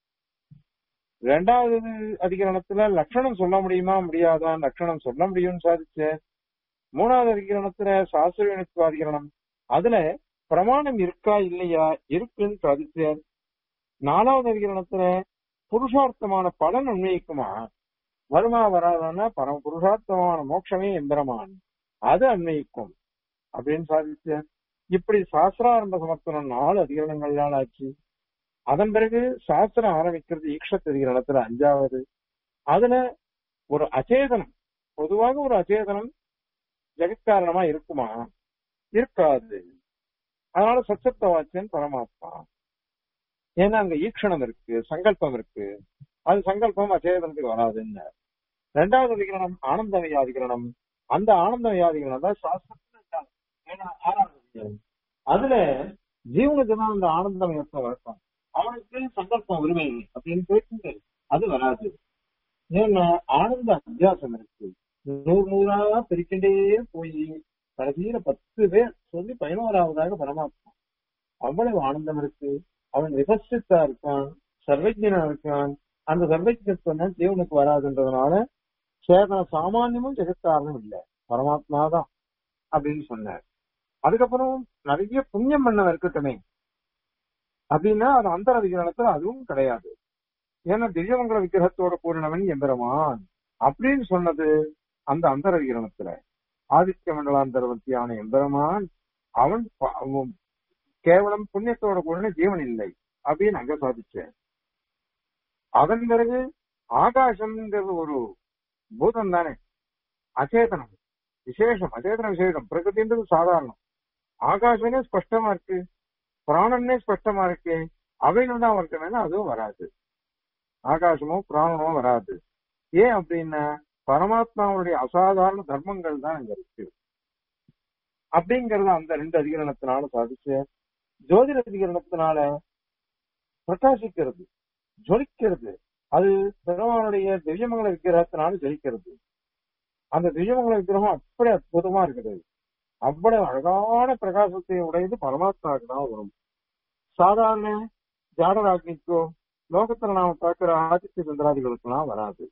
ரெண்டாவது அதிகரணத்துல லட்சணம் சொல்ல முடியுமா முடியாதான் லட்சணம் சொல்ல முடியும்னு சாதிச்ச மூணாவது அதிகரணத்துல சாஸ்திர அதிகரணம் அதுல பிரமாணம் இருக்கா இல்லையா இருக்குன்னு சாதிச்சார் நாலாவது அதிகரணத்துல புருஷார்த்தமான பலன் உண்மைக்குமா வருமா வராதன்னா பரம புருஷார்த்தமான மோட்சமே எந்திரமான் அது அன்வயிக்கும் அப்படின்னு சாதிச்சு இப்படி சாஸ்திராரம்ப சமர்த்தனம் நாலு அதிகரணங்களால் ஆச்சு அதன் பிறகு சாஸ்திரம் ஆரம்பிக்கிறது ஈக்ஷத் அதிகரணத்துல அஞ்சாவது அதுல ஒரு அச்சேதனம் பொதுவாக ஒரு அச்சேதனம் ஜெகத்காரணமா இருக்குமா இருக்காது அதனால சச்சத்த வாச்சியன் பரமாத்மா ஏன்னா அங்க ஈக்ஷணம் இருக்கு சங்கல்பம் இருக்கு அது சங்கல்பம் அச்சேதனத்துக்கு வராதுன்னு ரெண்டாவது அதிகரணம் ஆனந்த வியாதிகரணம் அந்த ஆனந்த வியாதிகரணம் தான் சாஸ்திரத்துல ஏன்னா ஆறாவது அதிகரணம். அதுல ஜீவனுக்கு தான் அந்த ஆனந்தம் ஏற்ப வழக்கம் அவனுக்கு சங்கல்பம் உரிமை அப்படின்னு பேசுங்க அது வராது ஏன்னா ஆனந்த அத்தியாசம் இருக்கு நூறு நூறா பிரிக்கின்றே போய் கடைசியில பத்து பேர் சொல்லி பதினோராவதாக பரமாத்மா அவ்வளவு ஆனந்தம் இருக்கு அவன் விபசித்தா இருக்கான் சர்வஜனா இருக்கான் அந்த சர்வஜத்துவம் தான் ஜீவனுக்கு வராதுன்றதுனால சேதன சாமானியமும் ஜெகத்காரணம் இல்ல பரமாத்மா தான் அப்படின்னு சொன்னார் அதுக்கப்புறம் நிறைய புண்ணியம் பண்ணவன் இருக்கட்டுமே அப்படின்னா அது அந்த அதிகரணத்துல அதுவும் கிடையாது ஏன்னா திவ்யமங்கல விக்கிரகத்தோட பூரணவன் எம்பெருமான் அப்படின்னு சொன்னது அந்த அந்தர விகிரணத்துல ஆதித்ய மண்டலாந்தரவர்த்தியான எம்பெருமான் அவன் ப- அவன் கேவலம் புண்ணியத்தோட கூட ஜீவன் இல்லை அப்படின்னு அங்க சாதிச்சேன் அதன் பிறகு ஆகாசம்ங்கிறது ஒரு பூதம் தானே அச்சேதனம் விசேஷம் அச்சேதன விசேஷம் பிரகிருதின்றது சாதாரணம் ஆகாசமே ஸ்பஷ்டமா இருக்கு பிராணனே ஸ்பஷ்டமா இருக்கு அவைகள் தான் இருக்கணும்னா அதுவும் வராது ஆகாசமோ பிராணமோ வராது ஏன் அப்படின்னா பரமாத்மாவுடைய அசாதாரண தர்மங்கள் தான் அங்க இருக்கு அப்படிங்கறது அந்த ரெண்டு அதிகரணத்தினால சாதிச்சு ஜோதிட அதிகரணத்தினால பிரகாசிக்கிறது ஜொலிக்கிறது அது பெருமானுடைய திவ்யமங்கல விக்கிரகத்தினால ஜொலிக்கிறது அந்த திவ்யமங்கல விக்கிரகம் அப்படி அற்புதமா இருக்குது அவ்வளவு அழகான பிரகாசத்தை உடையது பரமாத்மாவுக்கு தான் வரும் சாதாரண ஜாடராக்னிக்கோ லோகத்துல நாம பார்க்கிற ஆதித்ய சந்திராதிகளுக்கெல்லாம் வராது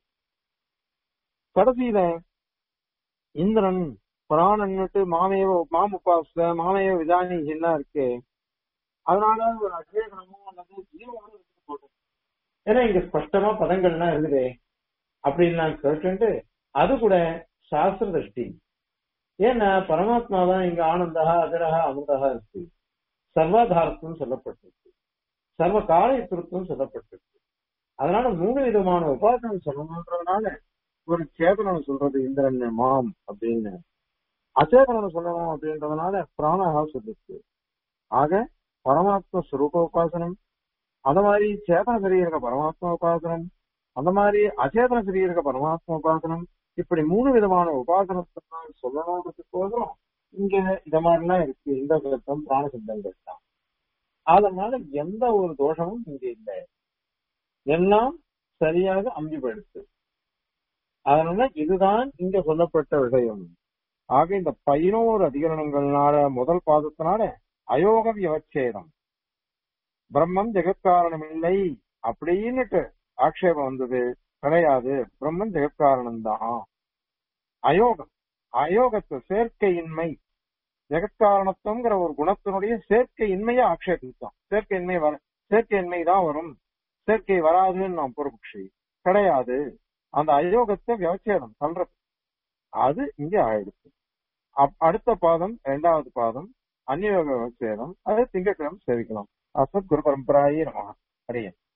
கடைசியில இந்திரன் புராணன்னுட்டு மாமேவ மாம் உபாச மாமேவ விதானி என்ன இருக்கு அதனால ஒரு அக்ஷேகனமோ அல்லது ஜீவனோ இருக்கு போட்டு ஏன்னா இங்க ஸ்பஷ்டமா பதங்கள்லாம் இருக்குதே அப்படின்னு நான் கேட்டு அது கூட சாஸ்திர திருஷ்டி ஏன்னா பரமாத்மா தான் இங்க ஆனந்தகா அஜரகா அமிர்தகா இருக்கு சர்வாதாரத்துவம் சொல்லப்பட்டிருக்கு சர்வ காலத்துவம் சொல்லப்பட்டிருக்கு அதனால மூணு விதமான உபாசனம் சொல்லணுன்றதுனால ஒரு சேதனம் சொல்றது இந்திரன் மாம் அப்படின்னு அச்சேதனம் சொல்லணும் அப்படின்றதுனால பிராணகா சொல்லிருக்கு ஆக பரமாத்ம ஸ்வரூப உபாசனம் அந்த மாதிரி சேதன சரீரக பரமாத்மா உபாசனம் அந்த மாதிரி அச்சேதன சரீரக பரமாத்மா உபாசனம் இப்படி மூணு விதமான உபாசனத்தை நான் சொல்லணுன்றதுக்கோசரம் இங்க இந்த மாதிரிலாம் இருக்கு இந்த சித்தம் பிராண சித்தங்கள் தான் அதனால எந்த ஒரு தோஷமும் இங்க இல்லை எல்லாம் சரியாக அமைப்படுத்து அதனால இதுதான் இங்க சொல்லப்பட்ட விஷயம் ஆக இந்த பதினோரு அதிகரணங்கள்னால முதல் பாதத்தினால அயோக வியவச்சேதம் பிரம்மம் ஜெகத்காரணம் இல்லை அப்படின்னுட்டு ஆக்ஷேபம் வந்தது கிடையாது பிரம்மன் ஜெகத்காரணம் தான் அயோகம் அயோகத்து சேர்க்கையின்மை ஜெகத்காரணத்துவங்கிற ஒரு குணத்தினுடைய சேர்க்கையின்மையை ஆக்ஷேபித்தான் சேர்க்கையின்மை வர சேர்க்கையின்மை தான் வரும் சேர்க்கை வராதுன்னு நாம் பொறுப்புஷி கிடையாது அந்த அயோகத்தை வியவச்சேதம் சொல்றது அது இங்க ஆயிடுச்சு அப்- அடுத்த பாதம் இரண்டாவது பாதம் அந்நியோக வியவச்சேதம் அது திங்கட்கிழமை சேவிக்கலாம் அசத் குரு பரம்பராயே நம ஹரியன்